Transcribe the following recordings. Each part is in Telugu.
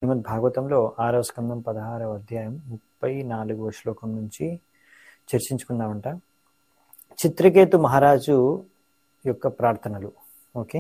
శ్రీమద్ భాగవతంలో ఆరవ స్కందం పదహారవ అధ్యాయం ముప్పై నాలుగవ శ్లోకం నుంచి చర్చించుకుందామంట చిత్రకేతు మహారాజు యొక్క ప్రార్థనలు ఓకే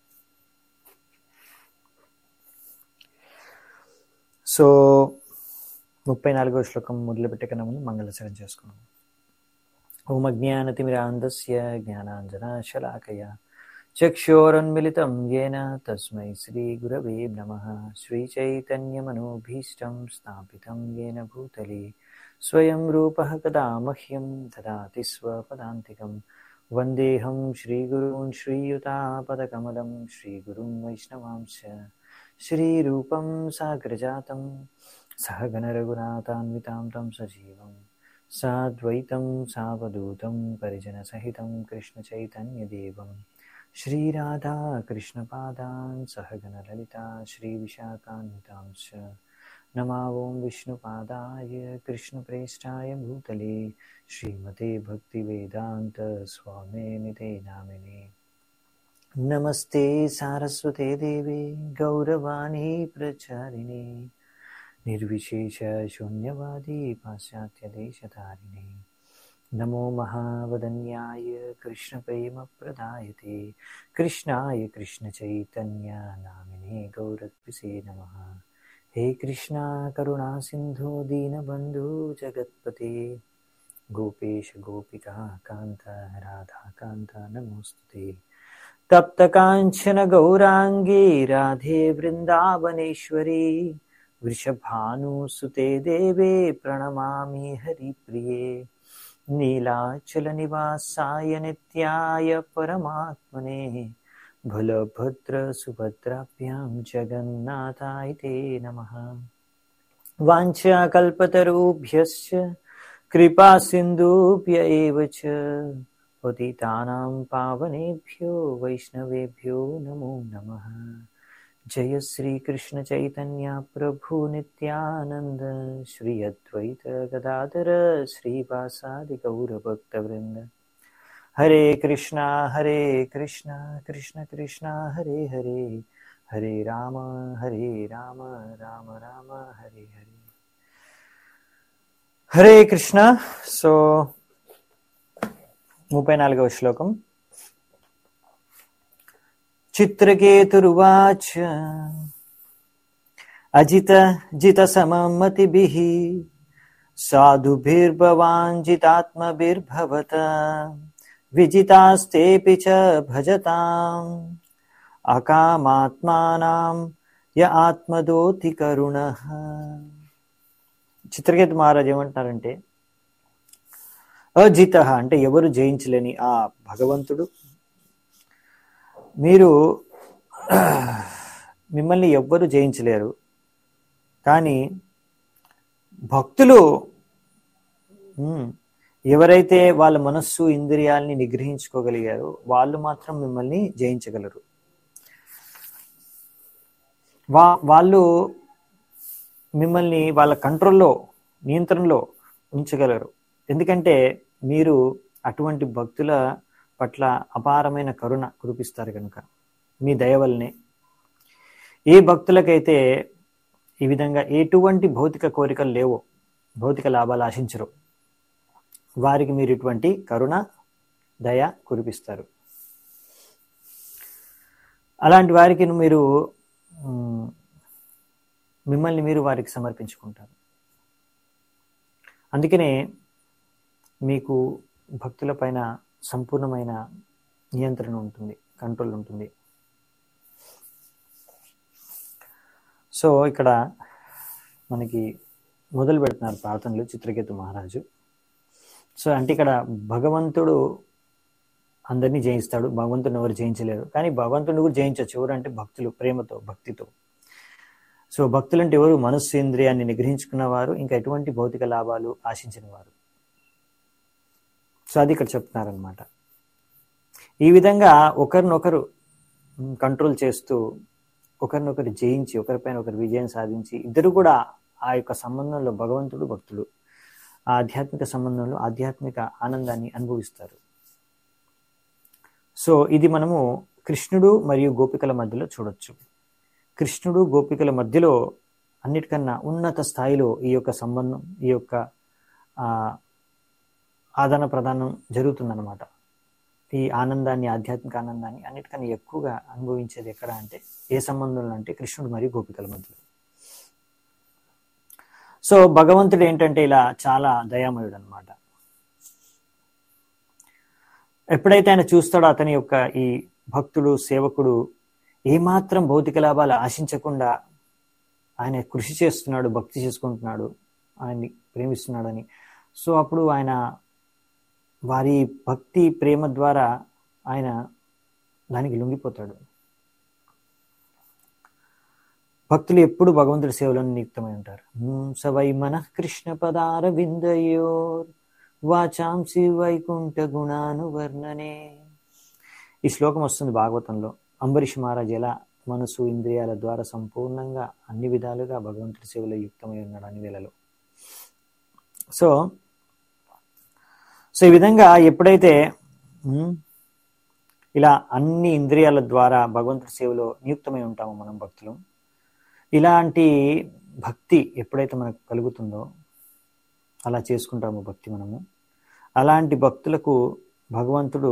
సో ముప్పై నాలుగవ శ్లోకం మొదలుపెట్టే కన్నా ముందు మంగళసరం చేసుకున్నాం ఓం అజ్ఞానతిమిరాంధస్య జ్ఞానాంజనాశలాకయ చక్షోరన్మిళితం येन తస్మై శ్రీగురవే నమః శ్రీచైతన్యమనోభీష్టం స్థాపితం येन భూతలే స్వయం రూపः కదా మహ్యం దదాతి స్వపదాంతికం వందేహం శ్రీగురూన్ శ్రీయుతాపదకమలం శ్రీగురుం వైష్ణవాంశ శ్రీరూపం సాగ్రజాతం सहगणरघुनाथान्वितां तं सजीवं साद्वैतं सावधूतं परिजनसहितं कृष्णचैतन्यदेवं श्रीराधा कृष्णपादान् सहगणललिता श्रीविशाखान्वितांश्च नमावों विष्णुपादाय कृष्णप्रेष्ठाय भूतले श्रीमते भक्तिवेदान्तस्वामिनिते नामिने नमस्ते सारस्वते देवे गौरवाणी प्रचारिणे निर्विशेष शून्यवादी पाश्चात्यदेशधारिणे नमो महावदन्याय कृष्णप्रेमप्रदायते कृष्णाय कृष्णचैतन्य नामिने गौरत्विसे नमः हे कृष्णा करुणा सिन्धो दीनबन्धु जगत्पते गोपेश गोपिका कान्त राधाकान्त नमोऽस्तु ते तप्तकाञ्चन गौराङ्गी राधे वृन्दावनेश्वरी वृषभानुसुते देवे प्रणमामि हरिप्रिये नीलाचलनिवासाय नित्याय परमात्मने बलभद्रसुभद्राभ्यां जगन्नाथाय ते नमः वाञ्छाकल्पतरुभ्यश्च कृपासिन्धुभ्य एव च पतितानां पावनेभ्यो वैष्णवेभ्यो नमो नमः जय श्री कृष्ण चैतन्य प्रभु नित्यानंद श्री अद्वैत गदाधर श्रीवासादि गौरभक्तवृंद हरे कृष्णा हरे कृष्णा कृष्ण कृष्णा हरे हरे हरे राम हरे राम राम राम हरे हरे హరే కృష్ణ సో ముప్పై నాలుగవ శ్లోకం चित्रकेतुरुवाच अजित जितसममतिभिः साधुभिर्भवान् जितात्मभिर्भवत विजितास्तेऽपि च भजताम् अकामात्मानां य ఆత్మదోతి కరుణ చిత్రకేతు మహారాజు ఏమంటున్నారంటే అజిత అంటే ఎవరు జయించలేని ఆ భగవంతుడు మీరు మిమ్మల్ని ఎవ్వరు జయించలేరు కానీ భక్తులు ఎవరైతే వాళ్ళ మనస్సు ఇంద్రియాలని నిగ్రహించుకోగలిగారో వాళ్ళు మాత్రం మిమ్మల్ని జయించగలరు వా వాళ్ళు మిమ్మల్ని వాళ్ళ కంట్రోల్లో నియంత్రణలో ఉంచగలరు ఎందుకంటే మీరు అటువంటి భక్తుల పట్ల అపారమైన కరుణ కురిపిస్తారు కనుక మీ దయ వల్లనే ఏ భక్తులకైతే ఈ విధంగా ఎటువంటి భౌతిక కోరికలు లేవో భౌతిక లాభాలు ఆశించరు వారికి మీరు ఇటువంటి కరుణ దయ కురిపిస్తారు అలాంటి వారికి మీరు మిమ్మల్ని మీరు వారికి సమర్పించుకుంటారు అందుకనే మీకు భక్తుల పైన సంపూర్ణమైన నియంత్రణ ఉంటుంది కంట్రోల్ ఉంటుంది సో ఇక్కడ మనకి మొదలు పెడుతున్నారు ప్రార్థనలు చిత్రకేతు మహారాజు సో అంటే ఇక్కడ భగవంతుడు అందరినీ జయిస్తాడు భగవంతుని ఎవరు జయించలేరు కానీ భగవంతుడిని కూడా జయించవచ్చు ఎవరు అంటే భక్తులు ప్రేమతో భక్తితో సో భక్తులు అంటే ఎవరు మనస్సు ఇంద్రియాన్ని నిగ్రహించుకున్న వారు ఇంకా ఎటువంటి భౌతిక లాభాలు ఆశించిన వారు సో అది ఇక్కడ చెప్తున్నారనమాట ఈ విధంగా ఒకరినొకరు కంట్రోల్ చేస్తూ ఒకరినొకరు జయించి ఒకరిపైన ఒకరు విజయం సాధించి ఇద్దరు కూడా ఆ యొక్క సంబంధంలో భగవంతుడు భక్తుడు ఆ ఆధ్యాత్మిక సంబంధంలో ఆధ్యాత్మిక ఆనందాన్ని అనుభవిస్తారు సో ఇది మనము కృష్ణుడు మరియు గోపికల మధ్యలో చూడొచ్చు కృష్ణుడు గోపికల మధ్యలో అన్నిటికన్నా ఉన్నత స్థాయిలో ఈ యొక్క సంబంధం ఈ యొక్క ఆ, ఆదాన ప్రదానం జరుగుతుందన్నమాట ఈ ఆనందాన్ని ఆధ్యాత్మిక ఆనందాన్ని అన్నిటికన్నా ఎక్కువగా అనుభవించేది ఎక్కడ అంటే ఏ సంబంధంలో అంటే కృష్ణుడు మరియు గోపికల మధ్యలో సో భగవంతుడు ఏంటంటే ఇలా చాలా దయామయుడు అనమాట ఎప్పుడైతే ఆయన చూస్తాడో అతని యొక్క ఈ భక్తుడు సేవకుడు ఏమాత్రం భౌతిక లాభాలు ఆశించకుండా ఆయన కృషి చేస్తున్నాడు భక్తి చేసుకుంటున్నాడు ఆయన్ని ప్రేమిస్తున్నాడని సో అప్పుడు ఆయన వారి భక్తి ప్రేమ ద్వారా ఆయన దానికి లొంగిపోతాడు భక్తులు ఎప్పుడు భగవంతుడి సేవలో నియుక్తమై ఉంటారు "హ్మ్ సవై మన కృష్ణ పదార విందయోర్ వాచాంసి వైకుంఠ గుణాను వర్ణనే ఈ శ్లోకం వస్తుంది భాగవతంలో అంబరీష్ మహారాజ్ ఎలా మనసు ఇంద్రియాల ద్వారా సంపూర్ణంగా అన్ని విధాలుగా భగవంతుడి సేవలో యుక్తమై ఉన్నాడు అన్ని వేళలో సో సో ఈ విధంగా ఎప్పుడైతే ఉమ్, ఇలా అన్ని ఇంద్రియాల ద్వారా భగవంతుడి సేవలో నియుక్తమై ఉంటామో మనం భక్తులు ఇలాంటి భక్తి ఎప్పుడైతే మనకు కలుగుతుందో అలా చేసుకుంటామో భక్తి మనము అలాంటి భక్తులకు భగవంతుడు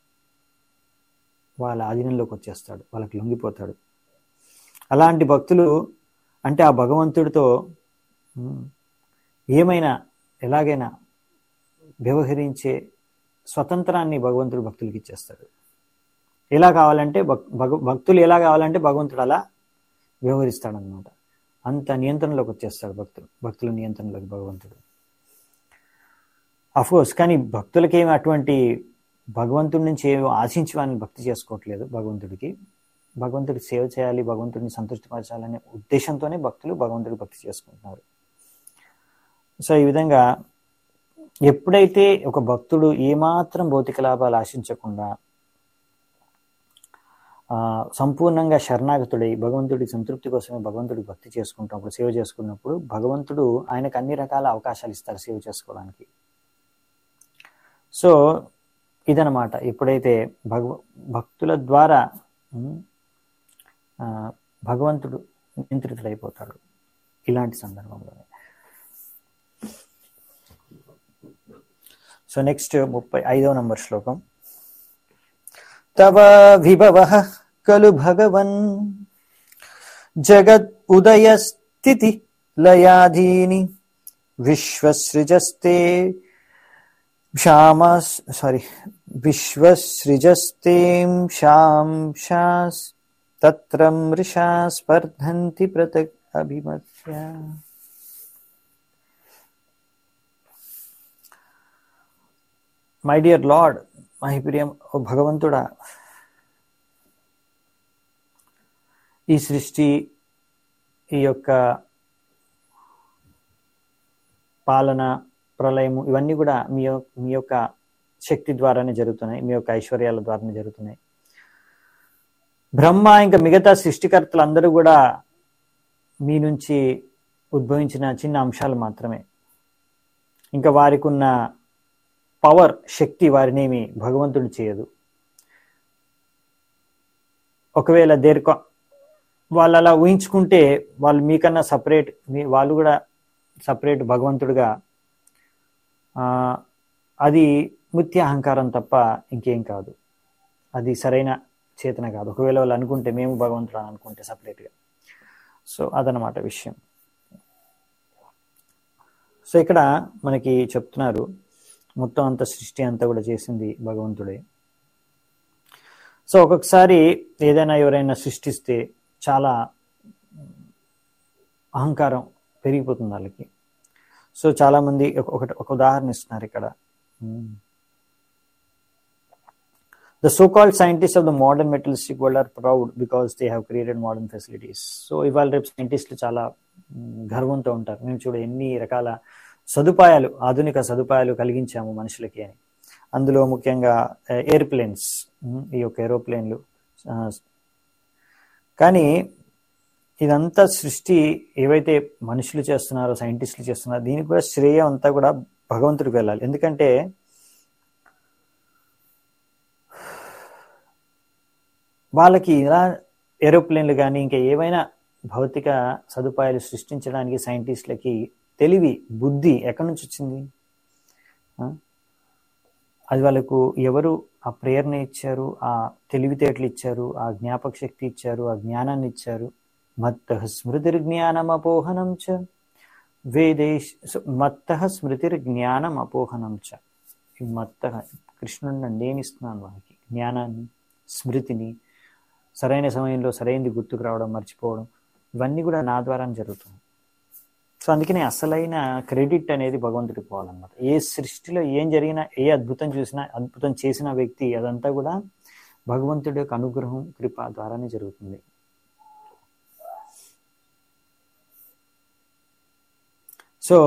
వాళ్ళ ఆధీనంలోకి వచ్చేస్తాడు వాళ్ళకి లొంగిపోతాడు అలాంటి భక్తులు అంటే ఆ భగవంతుడితో ఉమ్, ఏమైనా ఎలాగైనా వ్యవహరించే స్వతంత్రాన్ని భగవంతుడు భక్తులకి ఇచ్చేస్తాడు ఎలా కావాలంటే భక్ భగ- భక్తులు ఎలా కావాలంటే భగవంతుడు అలా వ్యవహరిస్తాడనమాట అంత నియంత్రణలోకి వచ్చేస్తాడు భక్తులు భక్తుల నియంత్రణలోకి భగవంతుడు కోర్స్ కానీ భక్తులకేమి అటువంటి భగవంతుడి నుంచి ఏమో ఆశించి వారిని భక్తి చేసుకోవట్లేదు భగవంతుడికి భగవంతుడికి సేవ చేయాలి భగవంతుడిని సంతృప్తిపరచాలనే ఉద్దేశంతోనే భక్తులు భగవంతుడికి భక్తి చేసుకుంటున్నారు సో ఈ విధంగా ఎప్పుడైతే ఒక భక్తుడు ఏమాత్రం భౌతిక లాభాలు ఆశించకుండా ఆ, సంపూర్ణంగా శరణాగతుడై భగవంతుడి సంతృప్తి కోసమే భగవంతుడికి భక్తి చేసుకుంటున్నప్పుడు సేవ చేసుకున్నప్పుడు భగవంతుడు ఆయనకు అన్ని రకాల అవకాశాలు ఇస్తారు సేవ చేసుకోవడానికి సో ఇదనమాట ఎప్పుడైతే భగవ భక్తుల ద్వారా ఉమ్, ఆ, భగవంతుడు నియంత్రితుడైపోతాడు ఇలాంటి సందర్భంలోనే సో నెక్స్ట్ ముప్పై ఐదవ నంబర్ శ్లోకం తవ విభవ ఖలు భగవన్ జగద్ ఉదయ స్థితి లయాధీని విశ్వసృజస్తే క్షామాస్ సారీ విశ్వసృజస్తేం శాంశాస్ తత్ర మృషా స్పర్ధంతి పృథక్ అభిమత్య మై డియర్ లార్డ్ మై ప్రియం ఓ భగవంతుడా ఈ సృష్టి ఈ యొక్క పాలన ప్రళయము ఇవన్నీ కూడా మీ యొ- మీ యొక్క శక్తి ద్వారానే జరుగుతున్నాయి మీ యొక్క ఐశ్వర్యాల ద్వారానే జరుగుతున్నాయి బ్రహ్మ ఇంకా మిగతా సృష్టికర్తలు అందరూ కూడా మీ నుంచి ఉద్భవించిన చిన్న అంశాలు మాత్రమే ఇంకా వారికి ఉన్న పవర్ శక్తి వారినేమి భగవంతుడు చేయదు ఒకవేళ దేర్క వాళ్ళు అలా ఊహించుకుంటే వాళ్ళు మీకన్నా సపరేట్ మీ వాళ్ళు కూడా సపరేట్ భగవంతుడిగా ఆ, అది ముత్య అహంకారం తప్ప ఇంకేం కాదు అది సరైన చేతన కాదు ఒకవేళ వాళ్ళు అనుకుంటే మేము భగవంతుడు అని అనుకుంటే సపరేట్గా సో అదనమాట విషయం సో ఇక్కడ మనకి చెప్తున్నారు మొత్తం అంత సృష్టి అంతా కూడా చేసింది భగవంతుడే సో ఒక్కొక్కసారి ఏదైనా ఎవరైనా సృష్టిస్తే చాలా అహంకారం పెరిగిపోతుంది వాళ్ళకి సో చాలా మంది ఒక ఒకటి- ఒక ఉదాహరణ ఇస్తున్నారు ఇక్కడ the so called scientist of the modern materialistic world are proud because they have created modern facilities so ఇవాళ రేపు సైంటిస్టులు చాలా మ్, గర్వంతో ఉంటారు మేము చూడ ఎన్ని రకాల సదుపాయాలు ఆధునిక సదుపాయాలు కలిగించాము మనుషులకి అని అందులో ముఖ్యంగా ఎయిర్ప్లేన్స్ ఈ యొక్క ఏరోప్లేన్లు ఆ, కానీ ఇదంతా సృష్టి ఏవైతే మనుషులు చేస్తున్నారో సైంటిస్టులు చేస్తున్నారో దీనికి కూడా శ్రేయం అంతా కూడా భగవంతుడికి వెళ్ళాలి ఎందుకంటే వాళ్ళకి ఇలా ఏరోప్లేన్లు కానీ ఇంకా ఏవైనా భౌతిక సదుపాయాలు సృష్టించడానికి సైంటిస్టులకి తెలివి బుద్ధి ఎక్కడి నుంచి వచ్చింది ఆ? అది వాళ్ళకు ఎవరు ఆ ప్రేరణ ఇచ్చారు ఆ తెలివితేటలు ఇచ్చారు ఆ జ్ఞాపక శక్తి ఇచ్చారు ఆ జ్ఞానాన్ని ఇచ్చారు మత్త స్మృతిర్జ్ఞానం అపోహనం చ వేదేశ్ మత్త స్మృతిర్జ్ఞానం అపోహనం చ ఈ మత్త కృష్ణుడు నేను ఇస్తున్నాను వాళ్ళకి జ్ఞానాన్ని స్మృతిని సరైన సమయంలో సరైనది గుర్తుకు రావడం మర్చిపోవడం ఇవన్నీ కూడా నా ద్వారా జరుగుతుంది సో అందుకనే అసలైన క్రెడిట్ అనేది భగవంతుడికి పోవాలన్నమాట ఏ సృష్టిలో ఏం జరిగినా ఏ అద్భుతం చూసినా అద్భుతం చేసిన వ్యక్తి అదంతా కూడా భగవంతుడి యొక్క అనుగ్రహం కృప ద్వారానే జరుగుతుంది సో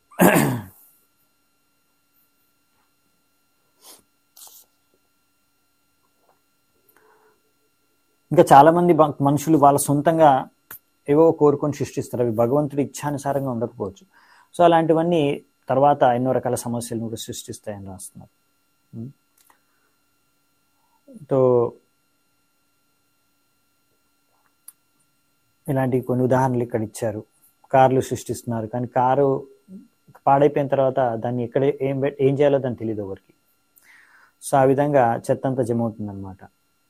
ఇంకా చాలా మంది బ- మనుషులు వాళ్ళ సొంతంగా ఏవో కోరుకొని సృష్టిస్తారు అవి భగవంతుడి ఇచ్ఛానుసారంగా ఉండకపోవచ్చు సో అలాంటివన్నీ తర్వాత ఎన్నో రకాల సమస్యలను కూడా సృష్టిస్తాయని రాస్తున్నారు ఉం. సో ఇలాంటి కొన్ని ఉదాహరణలు ఇక్కడ ఇచ్చారు కార్లు సృష్టిస్తున్నారు కానీ కారు పాడైపోయిన తర్వాత దాన్ని ఎక్కడ ఏం పెట్- ఏం చేయాలో దాన్ని తెలియదు ఎవరికి సో ఆ విధంగా చెత్త అంతా జమ అవుతుందన్నమాట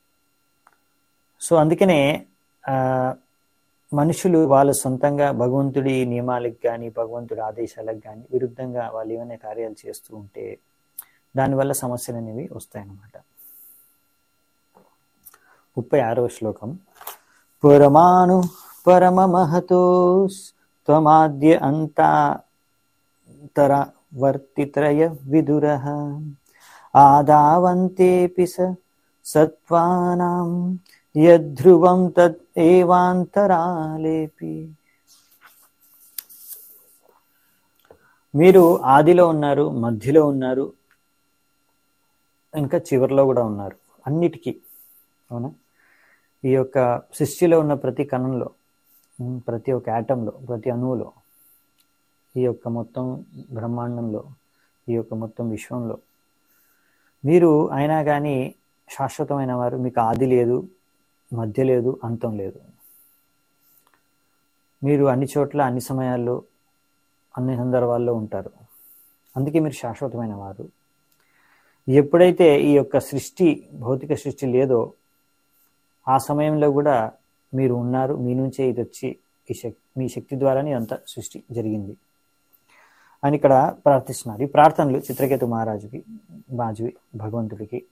సో అందుకనే ఆ, మనుషులు వాళ్ళ సొంతంగా భగవంతుడి నియమాలకు కానీ భగవంతుడి ఆదేశాలకు కానీ విరుద్ధంగా వాళ్ళు ఏమైనా కార్యాలు చేస్తూ ఉంటే దానివల్ల సమస్యలు అనేవి వస్తాయన్నమాట ముప్పై ఆరవ శ్లోకం పురమాను పరమ మహతో త్వమాద్య అంతర వర్తిత్రయ విదుర ఆదావంతేపి స సత్వానాం యద్ధ్రువం తద్ ఏవాంతరాలేపి మీరు ఆదిలో ఉన్నారు మధ్యలో ఉన్నారు ఇంకా చివరిలో కూడా ఉన్నారు అన్నిటికీ అవునా ఈ యొక్క సృష్టిలో ఉన్న ప్రతి కణంలో ఉమ్, ప్రతి ఒక్క యాటంలో ప్రతి అణువులో ఈ యొక్క మొత్తం బ్రహ్మాండంలో ఈ యొక్క మొత్తం విశ్వంలో మీరు అయినా కానీ శాశ్వతమైన వారు మీకు ఆది లేదు మధ్య లేదు అంతం లేదు మీరు అన్ని చోట్ల అన్ని సమయాల్లో అన్ని సందర్భాల్లో ఉంటారు అందుకే మీరు శాశ్వతమైన వారు ఎప్పుడైతే ఈ యొక్క సృష్టి భౌతిక సృష్టి లేదో ఆ సమయంలో కూడా మీరు ఉన్నారు మీ నుంచే ఇది వచ్చి ఈ శక్తి మీ శక్తి ద్వారానే అంత సృష్టి జరిగింది అని ఇక్కడ ప్రార్థిస్తున్నారు ఈ ప్రార్థనలు చిత్రకేతు మహారాజుకి బాజువి భగవంతుడికి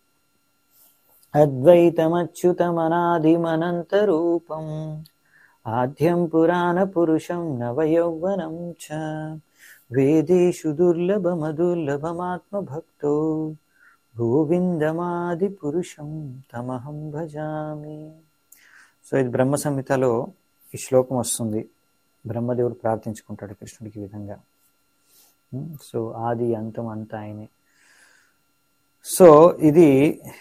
అద్వైతమచ్యుతమనాదిమనంతరూపం ఆద్యం పురాణ పురుషం నవయౌవనం చ వేదేషు దుర్లభమదుర్లభమాత్మభక్తో గోవిందమాది పురుషం తమహం భజామి సో ఇది బ్రహ్మ సంహితలో ఈ శ్లోకం వస్తుంది బ్రహ్మదేవుడు ప్రార్థించుకుంటాడు కృష్ణుడికి ఈ విధంగా ఉమ్, సో ఆది అంతం అంతా ఆయనే సో ఇది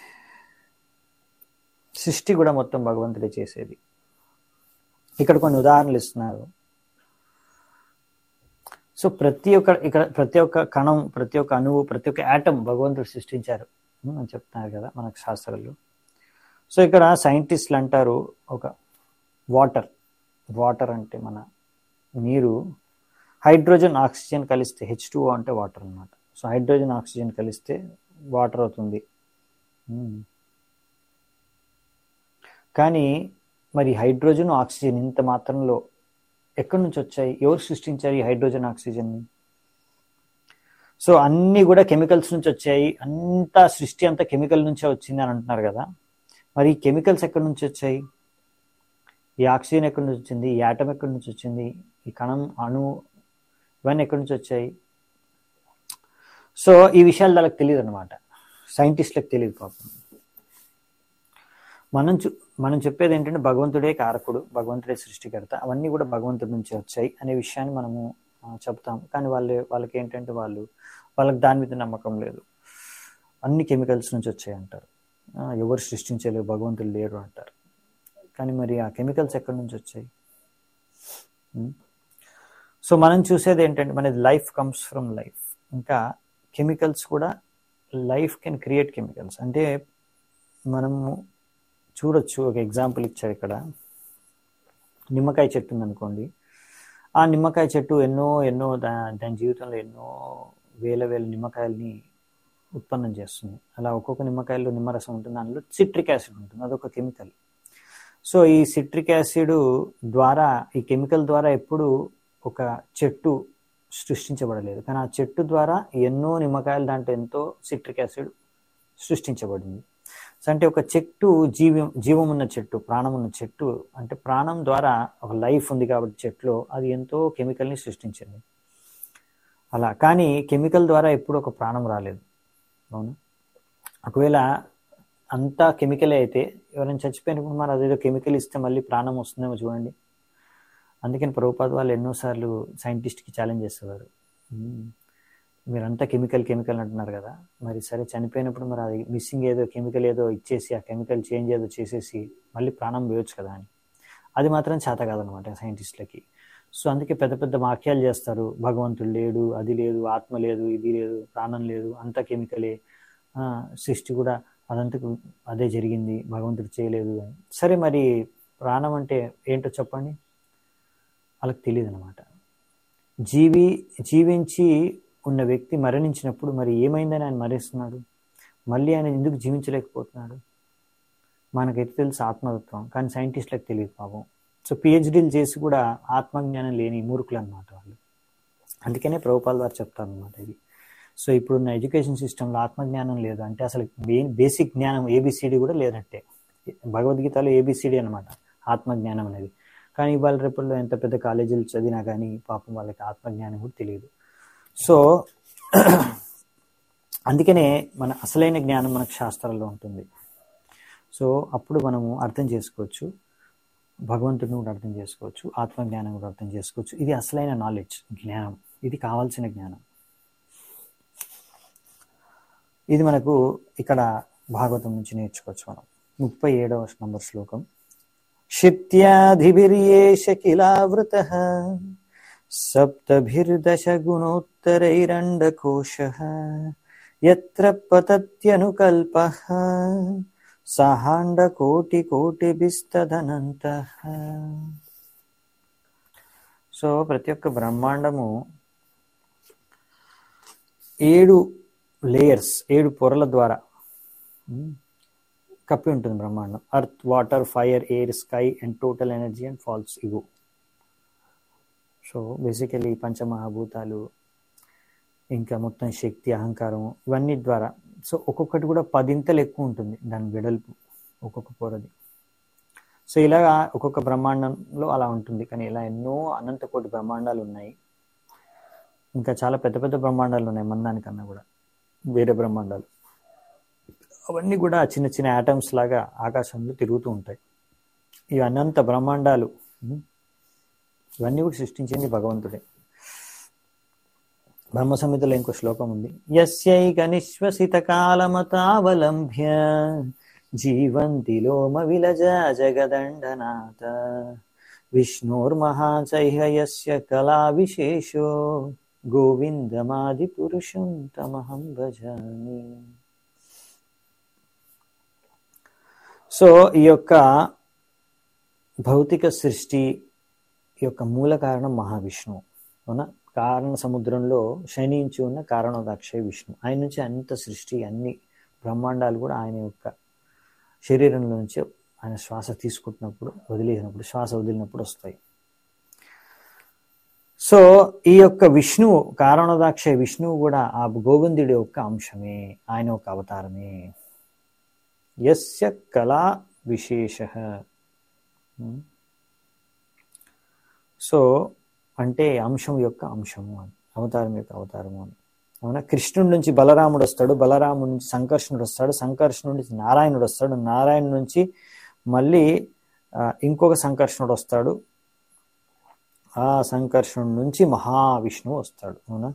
సృష్టి కూడా మొత్తం భగవంతుడే చేసేది ఇక్కడ కొన్ని ఉదాహరణలు ఇస్తున్నారు సో ప్రతి ఒక్క ఇక్కడ ప్రతి ఒక్క కణం ప్రతి ఒక్క అణువు ప్రతి ఒక్క యాటం భగవంతుడు సృష్టించారు ఉమ్, అని చెప్తున్నారు కదా మనకు శాస్త్రాలు సో ఇక్కడ సైంటిస్టులు అంటారు ఒక వాటర్ వాటర్ అంటే మన నీరు హైడ్రోజన్ ఆక్సిజన్ కలిస్తే హెచ్ టూ అంటే వాటర్ అన్నమాట సో హైడ్రోజన్ ఆక్సిజన్ కలిస్తే వాటర్ అవుతుంది ఉమ్. కానీ మరి హైడ్రోజన్ ఆక్సిజన్ ఇంత మాత్రంలో ఎక్కడి నుంచి వచ్చాయి ఎవరు సృష్టించారు ఈ హైడ్రోజన్ ఆక్సిజన్ని సో అన్నీ కూడా కెమికల్స్ నుంచి వచ్చాయి అంతా సృష్టి అంతా కెమికల్ నుంచే వచ్చింది అని అంటున్నారు కదా మరి ఈ కెమికల్స్ ఎక్కడి నుంచి వచ్చాయి ఈ ఆక్సిజన్ ఎక్కడి నుంచి వచ్చింది ఈ యాటం ఎక్కడి నుంచి వచ్చింది ఈ కణం అణు ఇవన్నీ ఎక్కడి నుంచి వచ్చాయి సో ఈ విషయాలు వాళ్ళకి తెలియదు అనమాట సైంటిస్టులకు తెలియదు పాపం మనం చూ మనం చెప్పేది ఏంటంటే భగవంతుడే కారకుడు భగవంతుడే సృష్టికర్త అవన్నీ కూడా భగవంతుడి నుంచి వచ్చాయి అనే విషయాన్ని మనము ఆ, చెప్తాం కానీ వాళ్ళు వాళ్ళకి ఏంటంటే వాళ్ళు వాళ్ళకి దాని మీద నమ్మకం లేదు అన్ని కెమికల్స్ నుంచి వచ్చాయి అంటారు ఆ, ఎవరు సృష్టించలేరు భగవంతుడు లేరు అంటారు కానీ మరి ఆ కెమికల్స్ ఎక్కడి నుంచి వచ్చాయి ఉం? సో మనం చూసేది ఏంటంటే మనది లైఫ్ కమ్స్ ఫ్రమ్ లైఫ్ ఇంకా కెమికల్స్ కూడా లైఫ్ కెన్ క్రియేట్ కెమికల్స్ అంటే మనము చూడొచ్చు ఒక ఎగ్జాంపుల్ ఇచ్చారు ఇక్కడ నిమ్మకాయ చెట్టు ఉందనుకోండి ఆ నిమ్మకాయ చెట్టు ఎన్నో ఎన్నో దా దాని జీవితంలో ఎన్నో వేల వేల నిమ్మకాయల్ని ఉత్పన్నం చేస్తుంది అలా ఒక్కొక్క నిమ్మకాయలో నిమ్మరసం ఉంటుంది దానిలో సిట్రిక్ యాసిడ్ ఉంటుంది అదొక కెమికల్ సో ఈ సిట్రిక్ యాసిడ్ ద్వారా ఈ కెమికల్ ద్వారా ఎప్పుడు ఒక చెట్టు సృష్టించబడలేదు కానీ ఆ చెట్టు ద్వారా ఎన్నో నిమ్మకాయలు దాంట్లో ఎంతో సిట్రిక్ యాసిడ్ సృష్టించబడింది సో అంటే ఒక చెట్టు జీవం జీవం ఉన్న చెట్టు ప్రాణం ఉన్న చెట్టు అంటే ప్రాణం ద్వారా ఒక లైఫ్ ఉంది కాబట్టి చెట్టులో అది ఎంతో కెమికల్ని సృష్టించింది అలా కానీ కెమికల్ ద్వారా ఎప్పుడు ఒక ప్రాణం రాలేదు అవును ఒకవేళ అంతా కెమికలే అయితే ఎవరైనా చచ్చిపోయినప్పుడు మరి అదేదో కెమికల్ ఇస్తే మళ్ళీ ప్రాణం వస్తుందేమో చూడండి అందుకని ప్రభుపాద్ వాళ్ళు ఎన్నోసార్లు సైంటిస్ట్కి ఛాలెంజ్ చేసేవారు "మ్మ్, మీరంతా కెమికల్ కెమికల్ అంటున్నారు కదా మరి సరే చనిపోయినప్పుడు మరి అది మిస్సింగ్ ఏదో కెమికల్ ఏదో ఇచ్చేసి ఆ కెమికల్ చేంజ్ ఏదో చేసేసి మళ్ళీ ప్రాణం పోయొచ్చు కదా అని అది మాత్రం చేత కాదనమాట సైంటిస్టులకి సో అందుకే పెద్ద పెద్ద వాక్యాలు చేస్తారు భగవంతుడు లేడు అది లేదు ఆత్మ లేదు ఇది లేదు ప్రాణం లేదు అంతా కెమికలే ఆ, సృష్టి కూడా అదంతా అదే జరిగింది భగవంతుడు చేయలేదు అని సరే మరి ప్రాణం అంటే ఏంటో చెప్పండి వాళ్ళకి తెలియదు అనమాట జీవి జీవించి ఉన్న వ్యక్తి మరణించినప్పుడు మరి ఏమైందని ఆయన మరణిస్తున్నాడు మళ్ళీ ఆయన ఎందుకు జీవించలేకపోతున్నాడు మనకైతే తెలుసు ఆత్మతత్వం కానీ సైంటిస్టులకు తెలియదు పాపం సో పిహెచ్డీలు చేసి కూడా ఆత్మజ్ఞానం లేని మూర్ఖులు అనమాట వాళ్ళు అందుకనే ప్రభుపాల్ వారు చెప్తారు అనమాట ఇది సో ఇప్పుడున్న ఎడ్యుకేషన్ సిస్టంలో ఆత్మజ్ఞానం లేదు అంటే అసలు మెయిన్ బేసిక్ జ్ఞానం ఏబిసిడి కూడా లేనట్టే భగవద్గీతలో ఏబిసిడి అనమాట ఆత్మజ్ఞానం అనేది కానీ ఇవాళ రేపట్లో ఎంత పెద్ద కాలేజీలు చదివినా కానీ పాపం వాళ్ళకి ఆత్మజ్ఞానం కూడా తెలియదు సో అందుకనే మన అసలైన జ్ఞానం మనకు శాస్త్రాల్లో ఉంటుంది సో అప్పుడు మనము అర్థం చేసుకోవచ్చు భగవంతుడిని కూడా అర్థం చేసుకోవచ్చు ఆత్మజ్ఞానం కూడా అర్థం చేసుకోవచ్చు ఇది అసలైన నాలెడ్జ్ జ్ఞానం ఇది కావాల్సిన జ్ఞానం ఇది మనకు ఇక్కడ భాగవతం నుంచి నేర్చుకోవచ్చు మనం ముప్పై ఏడవ నంబర్ శ్లోకం క్షిత్యాధిభిర్యేష కిలావృత సప్తభిర్దశ గుణోత్తరైరండకోశ ఎత్ర పతత్యనుకల్ప సహాండ కోటి బిస్తదనంత సో ప్రతి ఒక్క బ్రహ్మాండము ఏడు లేయర్స్ ఏడు పొరల ద్వారా ఉమ్, కప్పి ఉంటుంది బ్రహ్మాండం earth water fire air sky and total energy and false ego so basically పంచమహాభూతాలు ఇంకా మొత్తం శక్తి అహంకారం ఇవన్నీ ద్వారా సో ఒక్కొక్కటి కూడా పదింతలు ఎక్కువ ఉంటుంది దాని వెడల్పు ఒక్కొక్క పొరది సో ఇలాగా ఒక్కొక్క బ్రహ్మాండంలో అలా ఉంటుంది కానీ ఇలా ఎన్నో అనంత కోటి బ్రహ్మాండాలు ఉన్నాయి ఇంకా చాలా పెద్ద పెద్ద బ్రహ్మాండాలు ఉన్నాయి మన దానికన్నా కూడా వేరే బ్రహ్మాండాలు అవన్నీ కూడా చిన్న చిన్న యాటమ్స్ లాగా ఆకాశంలో తిరుగుతూ ఉంటాయి ఇవి అనంత బ్రహ్మాండాలు ఉమ్, ఇవన్నీ కూడా సృష్టించింది భగవంతుడే బ్రహ్మ సంహితలో ఇంకో శ్లోకం ఉంది యస్యైక నిశ్వసిత కాలమతావలంబ్య జీవంతి లోమ విలజ జగదండనాథ విష్ణోర్మహాచైహ యస్య కళా విశేషో గోవిందమాది పురుషం తమహం భజామి సో ఈ యొక్క భౌతిక సృష్టి యొక్క మూల కారణం మహావిష్ణువు అవునా కారణ సముద్రంలో శయనించి ఉన్న కారణోదాక్ష విష్ణు ఆయన నుంచి అంత సృష్టి అన్ని బ్రహ్మాండాలు కూడా ఆయన యొక్క శరీరంలో నుంచి ఆయన శ్వాస తీసుకుంటున్నప్పుడు వదిలేసినప్పుడు శ్వాస వదిలినప్పుడు వస్తాయి సో ఈ యొక్క విష్ణువు కారణోదాక్ష విష్ణువు కూడా ఆ గోవిందుడి యొక్క అంశమే ఆయన ఒక అవతారమే యస్య కళా విశేష సో అంటే అంశం యొక్క అంశము అని అవతారం యొక్క అవతారము అని అవునా కృష్ణుడి నుంచి బలరాముడు వస్తాడు బలరాముడి నుంచి సంకర్షణుడు వస్తాడు సంకర్షణుడి నుంచి నారాయణుడు వస్తాడు నారాయణ నుంచి మళ్ళీ ఆ, ఇంకొక సంకర్షణుడు వస్తాడు ఆ సంకర్షణుడి నుంచి మహావిష్ణువు వస్తాడు అవునా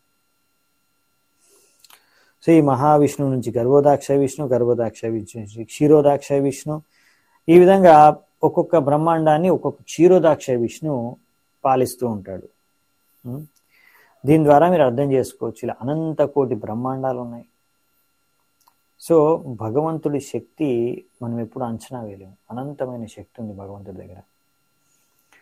సో ఈ మహావిష్ణువు నుంచి గర్భోదాక్ష విష్ణు గర్భోదాక్ష విష్ణు నుంచి క్షీరోదాక్ష విష్ణు ఈ విధంగా ఒక్కొక్క బ్రహ్మాండాన్ని ఒక్కొక్క క్షీరోదాక్ష విష్ణు పాలిస్తూ ఉంటాడు ఉం? దీని ద్వారా మీరు అర్థం చేసుకోవచ్చు ఇలా అనంత కోటి బ్రహ్మాండాలు ఉన్నాయి సో భగవంతుడి శక్తి మనం ఎప్పుడు అంచనా వేయలేము అనంతమైన శక్తి ఉంది భగవంతుడి దగ్గర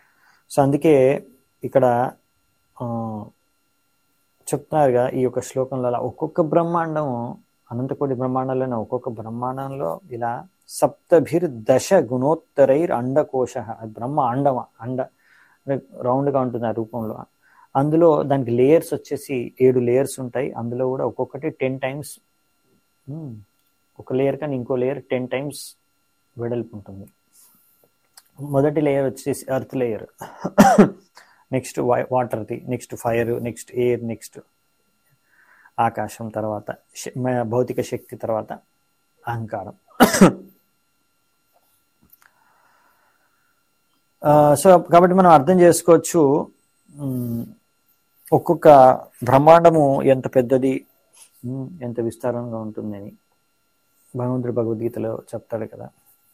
సో అందుకే ఇక్కడ ఆ, చెప్తున్నారుగా ఈ యొక్క శ్లోకంలో అలా ఒక్కొక్క బ్రహ్మాండం అనంతకోటి బ్రహ్మాండంలోనే ఒక్కొక్క బ్రహ్మాండంలో ఇలా సప్తభిర్ దశ గుణోత్తరైర్ అండకోశ అది బ్రహ్మ అండమ అండ రౌండ్గా ఉంటుంది ఆ రూపంలో అందులో దానికి లేయర్స్ వచ్చేసి ఏడు లేయర్స్ ఉంటాయి అందులో కూడా ఒక్కొక్కటి టెన్ టైమ్స్ ఒక లేయర్ కానీ ఇంకో లేయర్ టెన్ టైమ్స్ వెడల్పు ఉంటుంది మొదటి లేయర్ వచ్చేసి ఎర్త్ లేయర్ నెక్స్ట్ వాటర్ది next fire next air next ఆకాశం తర్వాత శ- మ- భౌతిక శక్తి తర్వాత అహంకారం సో కాబట్టి మనం అర్థం చేసుకోవచ్చు ఉమ్, ఒక్కొక్క బ్రహ్మాండము ఎంత పెద్దది ఉమ్, ఎంత విస్తారంగా ఉంటుందని భగవంతుడు భగవద్గీతలో చెప్తాడు కదా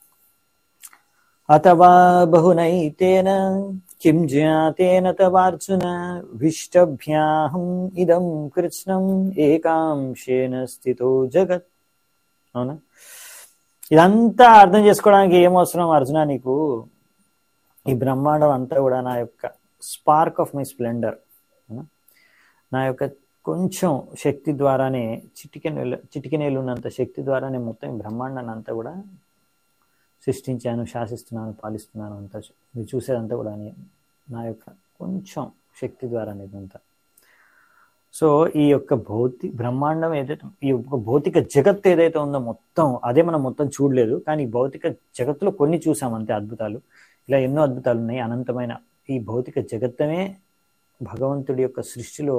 అథవా బహునైతేన కిం జ్ఞాతేన తవార్జున విష్టభ్యాహం ఇదం కృష్ణం ఏకాంశేన స్థితో జగత్ అవునా ఇదంతా అర్థం చేసుకోవడానికి ఏం అవసరం అర్జున నీకు ఈ బ్రహ్మాండం అంతా కూడా నా యొక్క స్పార్క్ ఆఫ్ మై స్ప్లెండర్ నా యొక్క కొంచెం శక్తి ద్వారానే చిటికెనేలు చిటికెనేలు ఉన్నంత శక్తి ద్వారానే మొత్తం ఈ బ్రహ్మాండాన్ని అంతా కూడా సృష్టించాను శాసిస్తున్నాను పాలిస్తున్నాను అంతా చూ- మీరు చూసేదంతా కూడా నే- నా యొక్క కొంచెం శక్తి ద్వారానే ఇదంతా సో ఈ యొక్క భౌతి బ్రహ్మాండం ఏదైతే ఈ యొక్క భౌతిక జగత్ ఏదైతే ఉందో మొత్తం అదే మనం మొత్తం చూడలేదు కానీ ఈ భౌతిక జగత్తులో కొన్ని చూసాం అంతే అద్భుతాలు ఇలా ఎన్నో అద్భుతాలు ఉన్నాయి అనంతమైన ఈ భౌతిక జగత్తమే భగవంతుడి యొక్క సృష్టిలో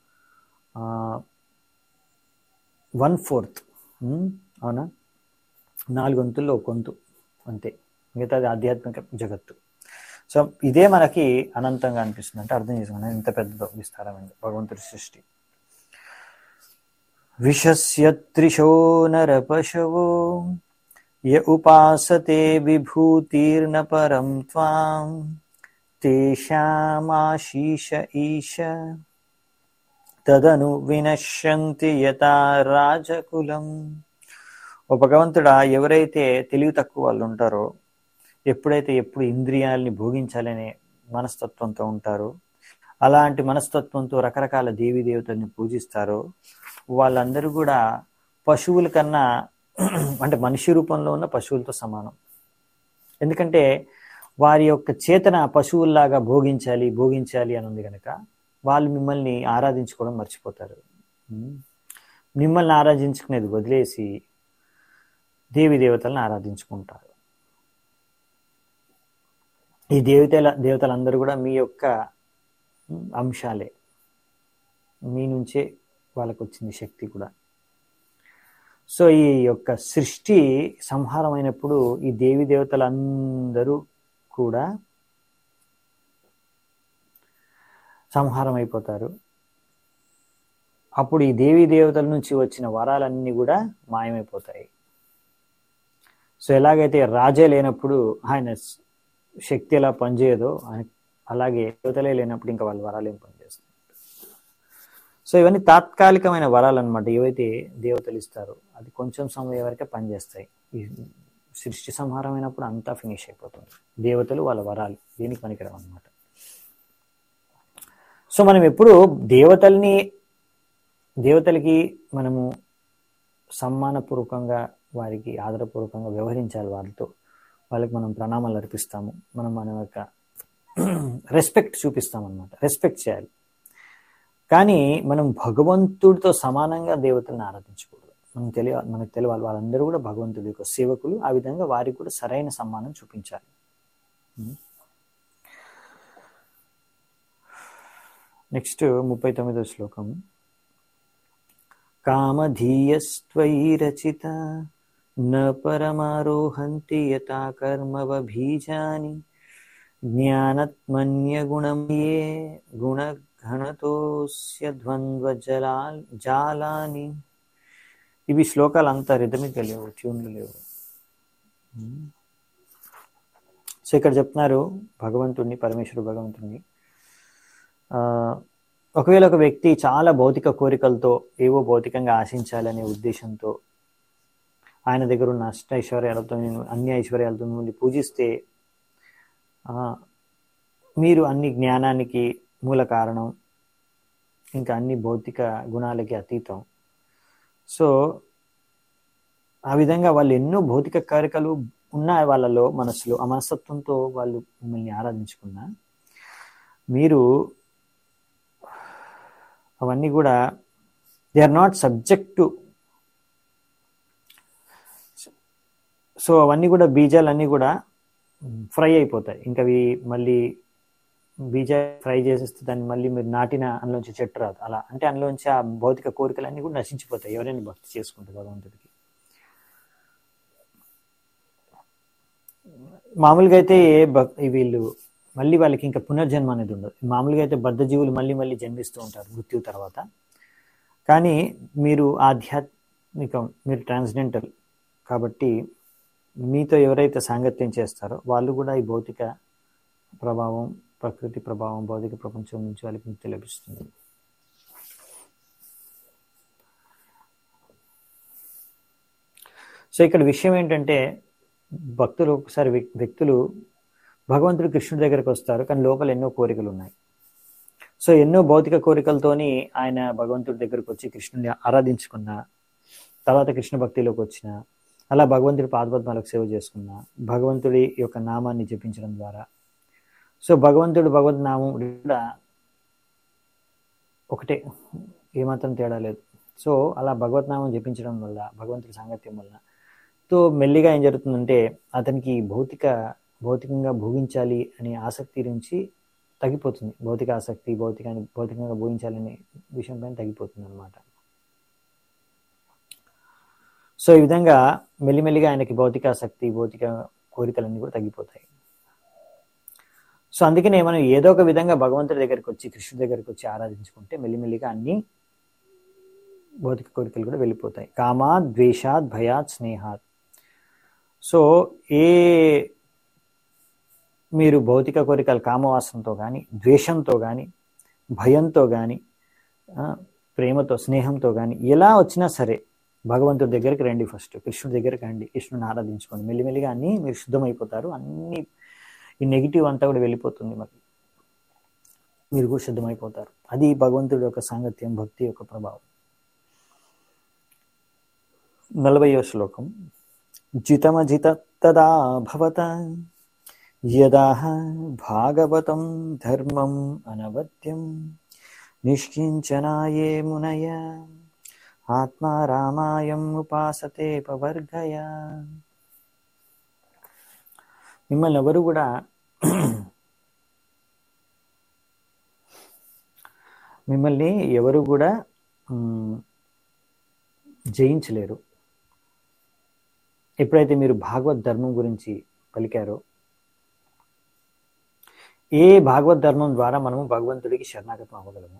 వన్ ఫోర్త్ అవునా నాలుగు వంతుల్లో ఒక వంతు అంతే మిగతాది ఆధ్యాత్మిక జగత్తు సో ఇదే మనకి అనంతంగా అనిపిస్తుంది అంటే అర్థం చేసుకున్నాం ఇంత పెద్దదో విస్తారమైంది భగవంతుడి సృష్టి విషస్య త్రిశో నరపశవో య ఉపాసతే విభూతిర్న పరం త్వాం తేషామాశీష ఈశ తదను వినశ్యంతి యథా రాజకులం ఓ భగవంతుడా ఎవరైతే తెలివి తక్కువ వాళ్ళు ఉంటారో ఎప్పుడైతే ఎప్పుడు ఇంద్రియాల్ని భోగించాలనే మనస్తత్వంతో ఉంటారో అలాంటి మనస్తత్వంతో రకరకాల దేవీ దేవతల్ని పూజిస్తారో వాళ్ళందరూ కూడా పశువుల కన్నా అంటే మనిషి రూపంలో ఉన్న పశువులతో సమానం ఎందుకంటే వారి యొక్క చేతన పశువుల్లాగా భోగించాలి భోగించాలి అని ఉంది కనుక వాళ్ళు మిమ్మల్ని ఆరాధించుకోవడం మర్చిపోతారు ఉమ్. మిమ్మల్ని ఆరాధించుకునేది వదిలేసి దేవి దేవతలను ఆరాధించుకుంటారు ఈ దేవతల దేవతలందరూ కూడా మీ యొక్క ఉమ్, అంశాలే మీ నుంచే వాళ్ళకు వచ్చింది శక్తి కూడా సో ఈ యొక్క సృష్టి సంహారమైనప్పుడు ఈ దేవి దేవతలందరూ కూడా సంహారం అయిపోతారు అప్పుడు ఈ దేవీ దేవతల నుంచి వచ్చిన వరాలన్నీ కూడా మాయమైపోతాయి సో ఎలాగైతే రాజే లేనప్పుడు ఆయన స్- శక్తి ఎలా పనిచేయదో ఆయన- అలాగే దేవతలే లేనప్పుడు ఇంకా వాళ్ళ వరాలు ఏం పనిచేస్తాయి సో ఇవన్నీ తాత్కాలికమైన వరాలు అనమాట ఏవైతే దేవతలు ఇస్తారో అది కొంచెం సమయం వరకే పనిచేస్తాయి ఈ సృష్టి సంహారం అయినప్పుడు అంతా ఫినిష్ అయిపోతుంది దేవతలు వాళ్ళ వరాలు దేనికి పనికిరావు అనమాట సో మనం ఎప్పుడు దేవతల్ని దేవతలకి మనము సమ్మానపూర్వకంగా వారికి ఆదరపూర్వకంగా వ్యవహరించాలి వాళ్ళతో వాళ్ళకి మనం ప్రణామాలు అర్పిస్తాము మనం మన యొక్క రెస్పెక్ట్ చూపిస్తాం అనమాట రెస్పెక్ట్ చేయాలి కానీ మనం భగవంతుడితో సమానంగా దేవతల్ని ఆరాధించకూడదు మనం తెలియ మనకు తెలియాలి వాళ్ళందరూ కూడా భగవంతుడి యొక్క సేవకులు ఆ విధంగా వారికి కూడా సరైన సమ్మానం చూపించాలి నెక్స్ట్ ముప్పై తొమ్మిదో శ్లోకం కామధీయస్త్వయి రచిత న పరమారోహంతి యథా కర్మవభీజాని జ్ఞానత్మన్యగుణం ఏ గుణఘనతోస్య ద్వంద్వ జలా జాలాని ఇవి శ్లోకాలు అంతా రిథమిక్ లేవు ట్యూన్లు లేవు సో ఇక్కడ చెప్తున్నారు భగవంతుడిని పరమేశ్వరుడు భగవంతుడిని ఆ, ఒకవేళ ఒక వ్యక్తి చాలా భౌతిక కోరికలతో ఏవో భౌతికంగా ఆశించాలనే ఉద్దేశంతో ఆయన దగ్గర ఉన్న అష్ట ఐశ్వర్యాలతో నేను అన్ని ఐశ్వర్యాలతో మిమ్మల్ని పూజిస్తే ఆ, మీరు అన్ని జ్ఞానానికి మూల కారణం ఇంకా అన్ని భౌతిక గుణాలకి అతీతం సో ఆ విధంగా వాళ్ళు ఎన్నో భౌతిక కార్యకాలు ఉన్నాయి వాళ్ళలో మనసులో ఆ మనస్తత్వంతో వాళ్ళు మిమ్మల్ని ఆరాధించుకున్నా మీరు అవన్నీ కూడా they are not subject to so అవన్నీ కూడా బీజాలన్నీ కూడా ఫ్రై అయిపోతాయి ఇంకా అవి మళ్ళీ బీజ ఫ్రై చేసేస్తే దాన్ని మళ్ళీ మీరు నాటిన అందులోంచి చెట్టు రాదు అలా అంటే అందులోంచి ఆ భౌతిక కోరికలన్నీ కూడా నశించిపోతాయి ఎవరైనా భక్తి చేసుకుంటే భగవంతుడికి మామూలుగా అయితే ఏ భక్ వీళ్ళు మళ్ళీ వాళ్ళకి ఇంకా పునర్జన్మ అనేది ఉండదు మామూలుగా అయితే బద్ధ జీవులు మళ్ళీ మళ్ళీ జన్మిస్తూ ఉంటారు మృత్యు తర్వాత కానీ మీరు ఆధ్యాత్మికం మీరు ట్రాన్స్జెంటల్ కాబట్టి మీతో ఎవరైతే సాంగత్యం చేస్తారో వాళ్ళు కూడా ఈ భౌతిక ప్రభావం ప్రకృతి ప్రభావం భౌతిక ప్రపంచం నుంచి వాళ్ళకి ముక్తి లభిస్తుంది సో ఇక్కడ విషయం ఏంటంటే భక్తులు ఒకసారి వ్యక్తులు భగవంతుడు కృష్ణుడి దగ్గరకు వస్తారు కానీ లోపల ఎన్నో కోరికలు ఉన్నాయి సో ఎన్నో భౌతిక కోరికలతోని ఆయన భగవంతుడి దగ్గరకు వచ్చి కృష్ణుడిని ఆరాధించుకున్న తర్వాత కృష్ణ భక్తిలోకి వచ్చిన అలా భగవంతుడి పాదపద్మాలకు సేవ చేసుకున్న భగవంతుడి యొక్క నామాన్ని జపించడం ద్వారా సో భగవంతుడు భగవద్ నామం కూడా ఒకటే ఏమాత్రం తేడా లేదు సో అలా భగవత్ నామం జపించడం వల్ల భగవంతుడి సాంగత్యం వల్ల తో మెల్లిగా ఏం జరుగుతుందంటే అతనికి భౌతిక భౌతికంగా భోగించాలి అనే ఆసక్తి నుంచి తగ్గిపోతుంది భౌతిక ఆసక్తి భౌతికాన్ని భౌతికంగా భోగించాలనే విషయం పైన తగ్గిపోతుంది అనమాట సో ఈ విధంగా మెల్లిమెల్లిగా ఆయనకి భౌతిక ఆసక్తి భౌతిక కోరికలన్నీ కూడా తగ్గిపోతాయి సో అందుకనే మనం ఏదో ఒక విధంగా భగవంతుడి దగ్గరికి వచ్చి కృష్ణుడి దగ్గరికి వచ్చి ఆరాధించుకుంటే మెల్లిమెల్లిగా అన్ని భౌతిక కోరికలు కూడా వెళ్ళిపోతాయి కామాత్ ద్వేషాత్ భయాత్ స్నేహాత్ సో ఏ మీరు భౌతిక కోరికలు కామవాసంతో కానీ ద్వేషంతో కానీ భయంతో కానీ ప్రేమతో స్నేహంతో కానీ ఎలా వచ్చినా సరే భగవంతుడి దగ్గరికి రండి ఫస్ట్ కృష్ణుడి దగ్గరికి రండి కృష్ణుని ఆరాధించుకోండి మెల్లిమెల్లిగా అన్నీ మీరు శుద్ధమైపోతారు అన్ని ఈ నెగిటివ్ అంతా కూడా వెళ్ళిపోతుంది మరి మీరు కూడా శుద్ధమైపోతారు అది భగవంతుడి యొక్క సాంగత్యం భక్తి యొక్క ప్రభావం నలభయో శ్లోకం జితమజిత తదా భవత యదా భాగవతం ధర్మం అనవద్యం నిష్కించనాయే మునయ ఆత్మా రామాయం ఉపాసతే పవర్గయ మిమ్మల్ని ఎవరు కూడా మిమ్మల్ని ఎవరు కూడా జయించలేరు ఎప్పుడైతే మీరు భాగవత్ ధర్మం గురించి పలికారో ఏ భాగవత్ ధర్మం ద్వారా మనము భగవంతుడికి శరణాగతం అవ్వగలము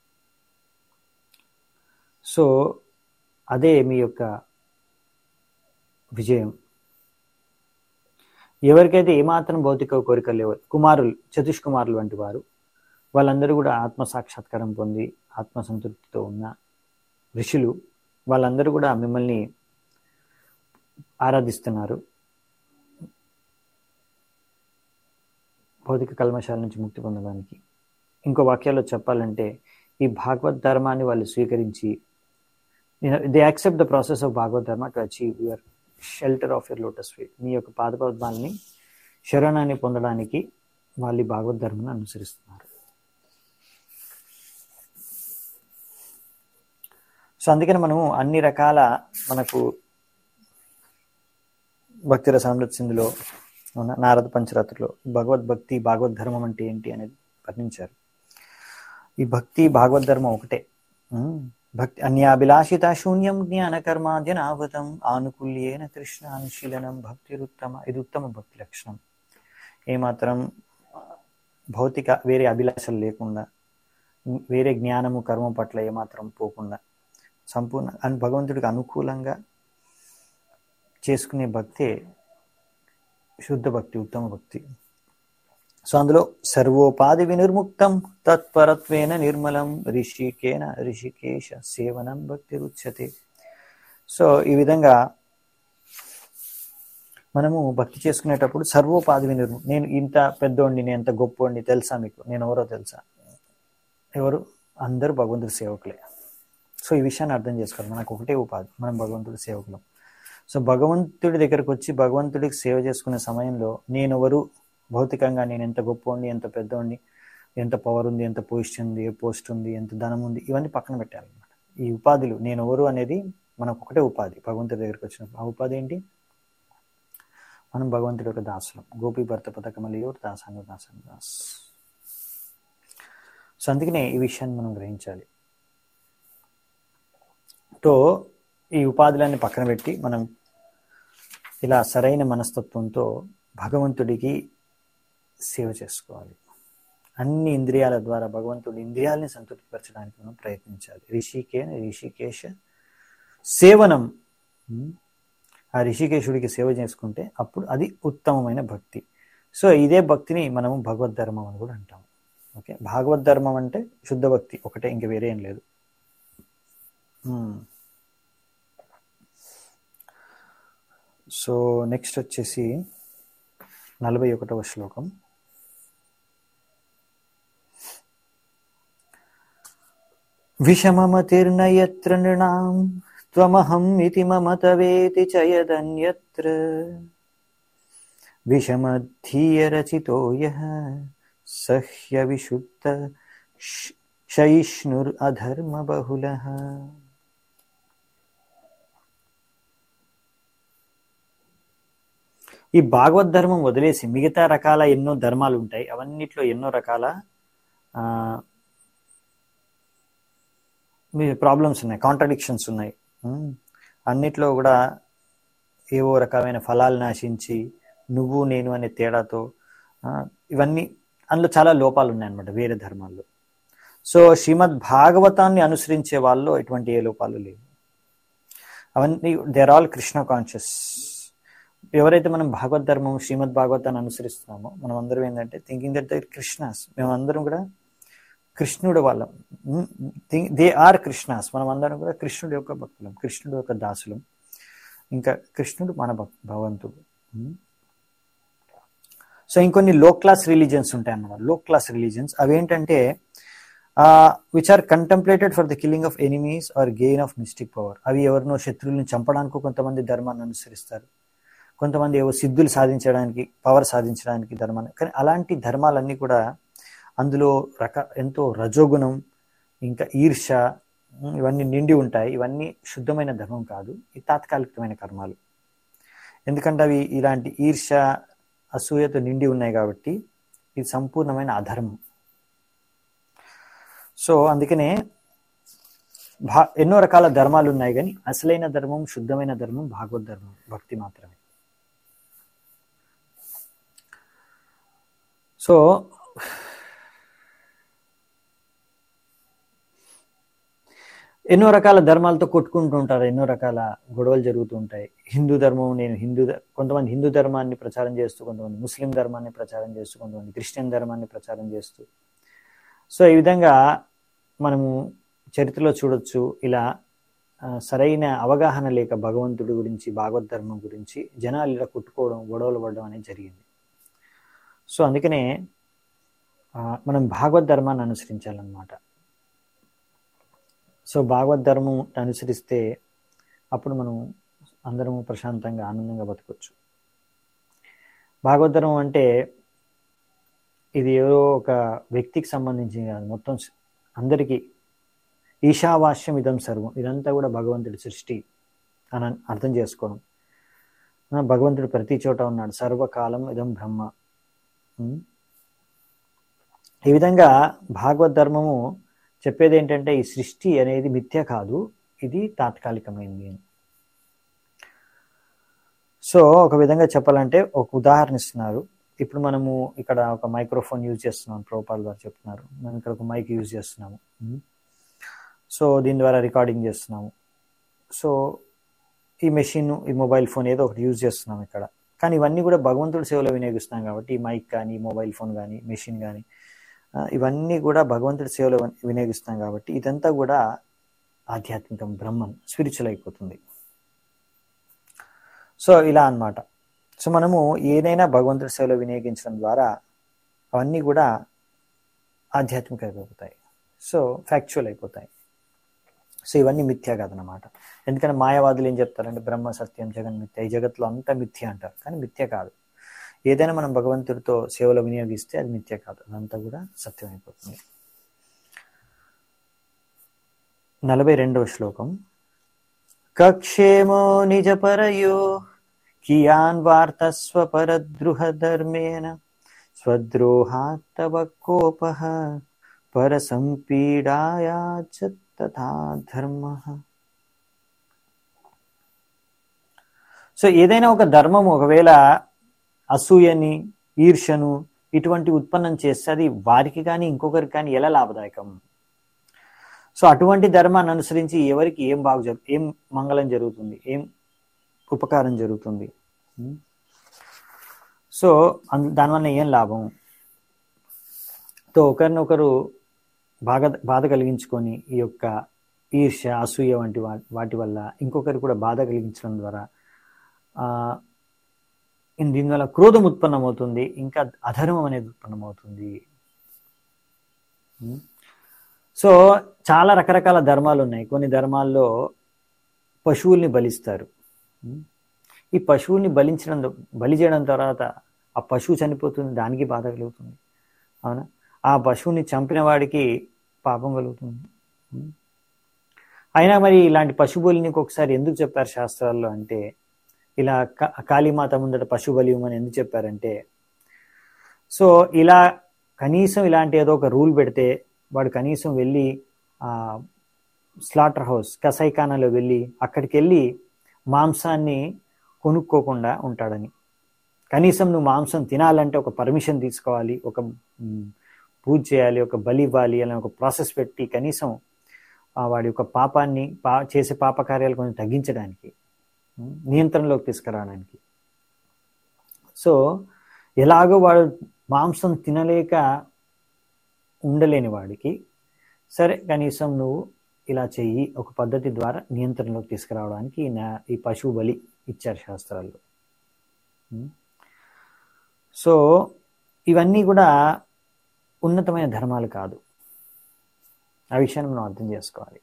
సో అదే మీ యొక్క విజయం ఎవరికైతే ఏమాత్రం భౌతిక కోరికలు లేవు కుమారులు చతుష్కుమారులు వంటి వారు వాళ్ళందరూ కూడా ఆత్మ సాక్షాత్కారం పొంది ఆత్మ సంతృప్తితో ఉన్న ఋషులు వాళ్ళందరూ కూడా మిమ్మల్ని ఆరాధిస్తున్నారు భౌతిక కల్మశాల నుంచి ముక్తి పొందడానికి ఇంకో వాక్యాల్లో చెప్పాలంటే ఈ భాగవత్ ధర్మాన్ని వాళ్ళు స్వీకరించి they accept the process of Bhagavat Dharma to achieve your shelter of your lotus feet మీ యొక్క పాదపద్మాలని శరణాన్ని పొందడానికి వాళ్ళు భాగవత్ ధర్మాన్ని అనుసరిస్తున్నారు సో అందుకని మనము అన్ని రకాల మనకు భక్తి రసామృత్ నారద పంచరాత్రిలో భగవద్భక్తి భాగవద్ ధర్మం అంటే ఏంటి అనేది వర్ణించారు ఈ భక్తి భాగవద్ ధర్మం ఒకటే భక్తి అన్యాభిలాషిత శూన్యం జ్ఞాన కర్మాద్యనావతం ఆనుకూల్యేన కృష్ణ అనుశీలనం భక్తిరుత్తమ ఇది ఉత్తమ భక్తి లక్షణం ఏమాత్రం భౌతిక వేరే అభిలాషలు లేకుండా వేరే జ్ఞానము కర్మ పట్ల ఏమాత్రం పోకుండా సంపూర్ణ భగవంతుడికి అనుకూలంగా చేసుకునే భక్తే శుద్ధ భక్తి ఉత్తమ భక్తి సో అందులో సర్వోపాధి వినిర్ముక్తం తత్పరత్వేన నిర్మలం రిషికేన రిషికేశ సేవనం భక్తి రుచ్యతే సో ఈ విధంగా మనము భక్తి చేసుకునేటప్పుడు సర్వోపాధి వినరు నేను ఇంత పెద్దోడిని నేను ఎంత గొప్పోడిని తెలుసా మీకు నేను ఎవరో తెలుసా ఎవరు అందరూ భగవంతుడి సేవకులే సో ఈ విషయాన్ని అర్థం చేసుకోవాలి మనకు ఒకటే ఉపాధి మనం భగవంతుడి సేవకులం సో భగవంతుడి దగ్గరకు వచ్చి భగవంతుడికి సేవ చేసుకునే సమయంలో నేను ఎవరు భౌతికంగా నేను ఎంత గొప్పోడిని ఎంత పెద్దోడిని ఎంత పవర్ ఉంది ఎంత పొజిషన్ ఉంది ఏ పోస్ట్ ఉంది ఎంత ధనం ఉంది ఇవన్నీ పక్కన పెట్టాలన్నమాట ఈ ఉపాధులు నేను ఎవరు అనేది మనకు ఒకటే ఉపాధి భగవంతుడి దగ్గరికి వచ్చినప్పుడు ఆ ఉపాధి ఏంటి మనం భగవంతుడి యొక్క దాసులం గోపి భర్త పథకమలియో దాసాను దాసాను దాస్ సో అందుకనే ఈ విషయాన్ని మనం గ్రహించాలి తో ఈ ఉపాధులన్నీ పక్కన పెట్టి మనం ఇలా సరైన మనస్తత్వంతో భగవంతుడికి సేవ చేసుకోవాలి అన్ని ఇంద్రియాల ద్వారా భగవంతుడి ఇంద్రియాలని సంతృప్తిపరచడానికి మనం ప్రయత్నించాలి రిషికే రిషికేశ సేవనం ఉమ్, ఆ రిషికేశుడికి సేవ చేసుకుంటే అప్పుడు అది ఉత్తమమైన భక్తి సో ఇదే భక్తిని మనము భగవద్ ధర్మం అని కూడా అంటాము ఓకే భాగవత్ ధర్మం అంటే శుద్ధ భక్తి ఒకటే ఇంక వేరే ఏం లేదు ఉమ్. సో నెక్స్ట్ వచ్చేసి నలభై ఒకటవ శ్లోకం విషమమతిర్నయత్ర నృణాం త్వమహం ఇతి మమ తవేతి చ యదన్యత్ర విషమధీయరచితో యః సహ్య విశుద్ధ శయిష్ణుర్ అధర్మ బహుళః ఈ భాగవత్ ధర్మం వదిలేసి మిగతా రకాల ఎన్నో ధర్మాలు ఉంటాయి అవన్నిట్లో ఎన్నో రకాల ఆ, మీ ప్రాబ్లమ్స్ ఉన్నాయి కాంట్రడిక్షన్స్ ఉన్నాయి ఉమ్, అన్నిట్లో కూడా ఏవో రకమైన ఫలాలు నాశించి నువ్వు నేను అనే తేడాతో ఆ, ఇవన్నీ అందులో చాలా లోపాలు ఉన్నాయి అన్నమాట వేరే ధర్మాల్లో సో శ్రీమద్ భాగవతాన్ని అనుసరించే వాళ్ళు ఎటువంటి ఏ లోపాలు లేవు అవన్నీ దేర్ ఆల్ కృష్ణ కాన్షియస్ ఎవరైతే మనం భాగవత్ ధర్మం శ్రీమద్ భాగవతాన్ని అనుసరిస్తున్నామో మనం అందరం ఏంటంటే థింకింగ్ దట్ దర్ కృష్ణాస్ మేమందరం కూడా కృష్ణుడు వాళ్ళం దే ఆర్ కృష్ణాస్ మనం అందరం కూడా కృష్ణుడి యొక్క భక్తులం కృష్ణుడి యొక్క దాసులం ఇంకా కృష్ణుడు మన భక్ భగవంతుడు ఉమ్. సో ఇంకొన్ని లో క్లాస్ రిలీజియన్స్ ఉంటాయి అన్నమాట లో క్లాస్ రిలీజియన్స్ అవేంటంటే which are contemplated for the killing of enemies or gain of mystic power అవి ఎవరినో శత్రువులను చంపడానికి కొంతమంది ధర్మాన్ని అనుసరిస్తారు కొంతమంది ఏవో సిద్ధులు సాధించడానికి పవర్ సాధించడానికి ధర్మాన్ని కానీ అలాంటి ధర్మాలన్నీ కూడా అందులో రక ఎంతో రజోగుణం ఇంకా ఈర్ష ఉమ్, ఇవన్నీ నిండి ఉంటాయి ఇవన్నీ శుద్ధమైన ధర్మం కాదు ఈ తాత్కాలికమైన కర్మాలు ఎందుకంటే అవి ఇలాంటి ఈర్ష అసూయతో నిండి ఉన్నాయి కాబట్టి ఇది సంపూర్ణమైన అధర్మం సో అందుకనే భా ఎన్నో రకాల ధర్మాలు ఉన్నాయి కానీ అసలైన ధర్మం శుద్ధమైన ధర్మం భాగవత్ ధర్మం భక్తి మాత్రమే సో ఎన్నో రకాల ధర్మాలతో కొట్టుకుంటూ ఉంటారు ఎన్నో రకాల గొడవలు జరుగుతూ ఉంటాయి హిందూ ధర్మం నేను హిందూ ధ- కొంతమంది హిందూ ధర్మాన్ని ప్రచారం చేస్తూ కొంతమంది ముస్లిం ధర్మాన్ని ప్రచారం చేస్తూ కొంతమంది క్రిస్టియన్ ధర్మాన్ని ప్రచారం చేస్తూ సో ఈ విధంగా మనము చరిత్రలో చూడొచ్చు ఇలా ఆ, సరైన అవగాహన లేక భగవంతుడి గురించి భాగవత్ ధర్మం గురించి జనాలు ఇలా కొట్టుకోవడం గొడవలు పడడం అనేది జరిగింది సో అందుకనే ఆ, మనం భాగవత్ ధర్మాన్ని అనుసరించాలన్నమాట సో భాగవత్ ధర్మం అనుసరిస్తే అప్పుడు మనం అందరము ప్రశాంతంగా ఆనందంగా బతకొచ్చు భాగవత్ ధర్మం అంటే ఇది ఏదో ఒక వ్యక్తికి సంబంధించి కాదు మొత్తం స- అందరికీ ఈశావాస్యం ఇదం సర్వం ఇదంతా కూడా భగవంతుడి సృష్టి అని అన్- అర్థం చేసుకోవడం ఆ, భగవంతుడు ప్రతి చోట ఉన్నాడు సర్వకాలం ఇదం బ్రహ్మ ఉం? ఈ విధంగా భాగవత్ ధర్మము చెప్పేది ఏంటంటే ఈ సృష్టి అనేది మిథ్య కాదు ఇది తాత్కాలికమైంది అని సో ఒక విధంగా చెప్పాలంటే ఒక ఉదాహరణ ఇస్తున్నారు ఇప్పుడు మనము ఇక్కడ ఒక మైక్రోఫోన్ యూజ్ చేస్తున్నాం ప్రోపాల్ గారు చెప్తున్నారు మనం ఇక్కడ ఒక మైక్ యూజ్ చేస్తున్నాము ఉం? సో దీని ద్వారా రికార్డింగ్ చేస్తున్నాము సో ఈ మెషిన్ ఈ మొబైల్ ఫోన్ ఏదో ఒకటి యూజ్ చేస్తున్నాం ఇక్కడ కానీ ఇవన్నీ కూడా భగవంతుడి సేవలో వినియోగిస్తున్నాం కాబట్టి ఈ మైక్ కానీ మొబైల్ ఫోన్ కానీ మెషిన్ కానీ ఆ, ఇవన్నీ కూడా భగవంతుడి సేవలో విని- వినియోగిస్తాం కాబట్టి ఇదంతా కూడా ఆధ్యాత్మికం బ్రహ్మం స్పిరిచువల్ అయిపోతుంది సో ఇలా అన్నమాట సో మనము ఏదైనా భగవంతుడి సేవలో వినియోగించడం ద్వారా అవన్నీ కూడా ఆధ్యాత్మిక అయిపోతాయి సో ఫ్యాక్చువల్ అయిపోతాయి సో ఇవన్నీ మిథ్య కాదనమాట ఎందుకంటే మాయావాదులు ఏం చెప్తారంటే బ్రహ్మ సత్యం జగన్ మిథ్య ఈ జగత్తులో అంతా మిథ్య అంటారు కానీ మిథ్య కాదు ఏదైనా మనం భగవంతుడితో సేవలో వినియోగిస్తే అది మిథ్య కాదు అదంతా కూడా సత్యం అయిపోతుంది నలభై రెండవ శ్లోకం కక్షేమో నిజ పరయో కియాన్ వార్త స్వపరద్రుహ ధర్మేన స్వద్రోహాత్తవ కోప పర సంపీడాయా తథా ధర్మ సో ఏదైనా ఒక ధర్మం ఒకవేళ అసూయని ఈర్షను ఇటువంటి ఉత్పన్నం చేస్తే అది వారికి కానీ ఇంకొకరికి కానీ ఎలా లాభదాయకం సో అటువంటి ధర్మాన్ని అనుసరించి ఎవరికి ఏం బాగు జరు ఏం మంగళం జరుగుతుంది ఏం ఉపకారం జరుగుతుంది ఉం? సో అందు దానివల్ల ఏం లాభం తో ఒకరినొకరు బాగా బాధ కలిగించుకొని ఈ యొక్క ఈర్ష అసూయ వంటి వా- వాటి వల్ల ఇంకొకరు కూడా బాధ కలిగించడం ద్వారా ఆ, ఇన్ దీనివల్ల క్రోధం ఉత్పన్నమవుతుంది ఇంకా అధర్మం అనేది ఉత్పన్నమవుతుంది ఉం? సో చాలా రకరకాల ధర్మాలు ఉన్నాయి కొన్ని ధర్మాల్లో పశువుల్ని బలిస్తారు ఉం? ఈ పశువుల్ని బలించడం బలి చేయడం తర్వాత ఆ పశువు చనిపోతుంది దానికి బాధ కలుగుతుంది అవునా ఆ పశువుని చంపిన వాడికి పాపం కలుగుతుంది ఉం? అయినా మరి ఇలాంటి పశు బలిని ఒకసారి ఎందుకు చెప్పారు శాస్త్రాల్లో అంటే ఇలా కా- కాళీమాత ముందట పశు బలి ఇవ్వమని ఎందుకు చెప్పారంటే సో ఇలా కనీసం ఇలాంటి ఏదో ఒక రూల్ పెడితే వాడు కనీసం వెళ్ళి ఆ స్లాటర్ హౌస్ కసాయిఖానాలో వెళ్ళి అక్కడికి వెళ్ళి మాంసాన్ని కొనుక్కోకుండా ఉంటాడని కనీసం నువ్వు మాంసం తినాలంటే ఒక పర్మిషన్ తీసుకోవాలి ఒక మ్, పూజ చేయాలి ఒక బలి ఇవ్వాలి అనే ఒక ప్రాసెస్ పెట్టి కనీసం ఆ వాడి యొక్క పాపాన్ని పా చేసే పాపకార్యాలు కొంచెం తగ్గించడానికి మ్, నియంత్రణలోకి తీసుకురావడానికి సో ఎలాగో వాడు మాంసం తినలేక ఉండలేని వాడికి సరే కనీసం నువ్వు ఇలా చెయ్యి ఒక పద్ధతి ద్వారా నియంత్రణలోకి తీసుకురావడానికి ఈ నా- ఈ పశువు బలి ఇచ్చారు శాస్త్రాల్లో ఉం? సో ఇవన్నీ కూడా ఉన్నతమైన ధర్మాలు కాదు ఆ విషయాన్ని మనం అర్థం చేసుకోవాలి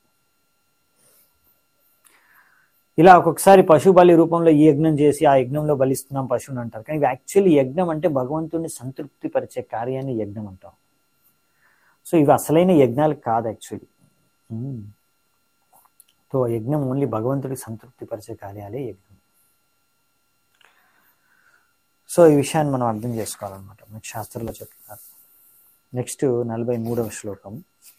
ఇలా ఒక్కొక్కసారి పశు బలి రూపంలో ఈ యజ్ఞం చేసి ఆ యజ్ఞంలో బలిస్తున్నాం పశువుని అంటారు కానీ యాక్చువల్లీ యజ్ఞం అంటే భగవంతుడిని సంతృప్తి పరిచే కార్యాన్ని యజ్ఞం అంటాం సో ఇవి అసలైన యజ్ఞాలు కాదు యాక్చువల్లీ సో యజ్ఞం ఓన్లీ భగవంతుడికి సంతృప్తి పరిచే కార్యాలే యజ్ఞం సో ఈ విషయాన్ని మనం అర్థం చేసుకోవాలన్నమాట మనకి శాస్త్రంలో చెప్తున్నారు నెక్స్ట్ నలభై మూడవ శ్లోకం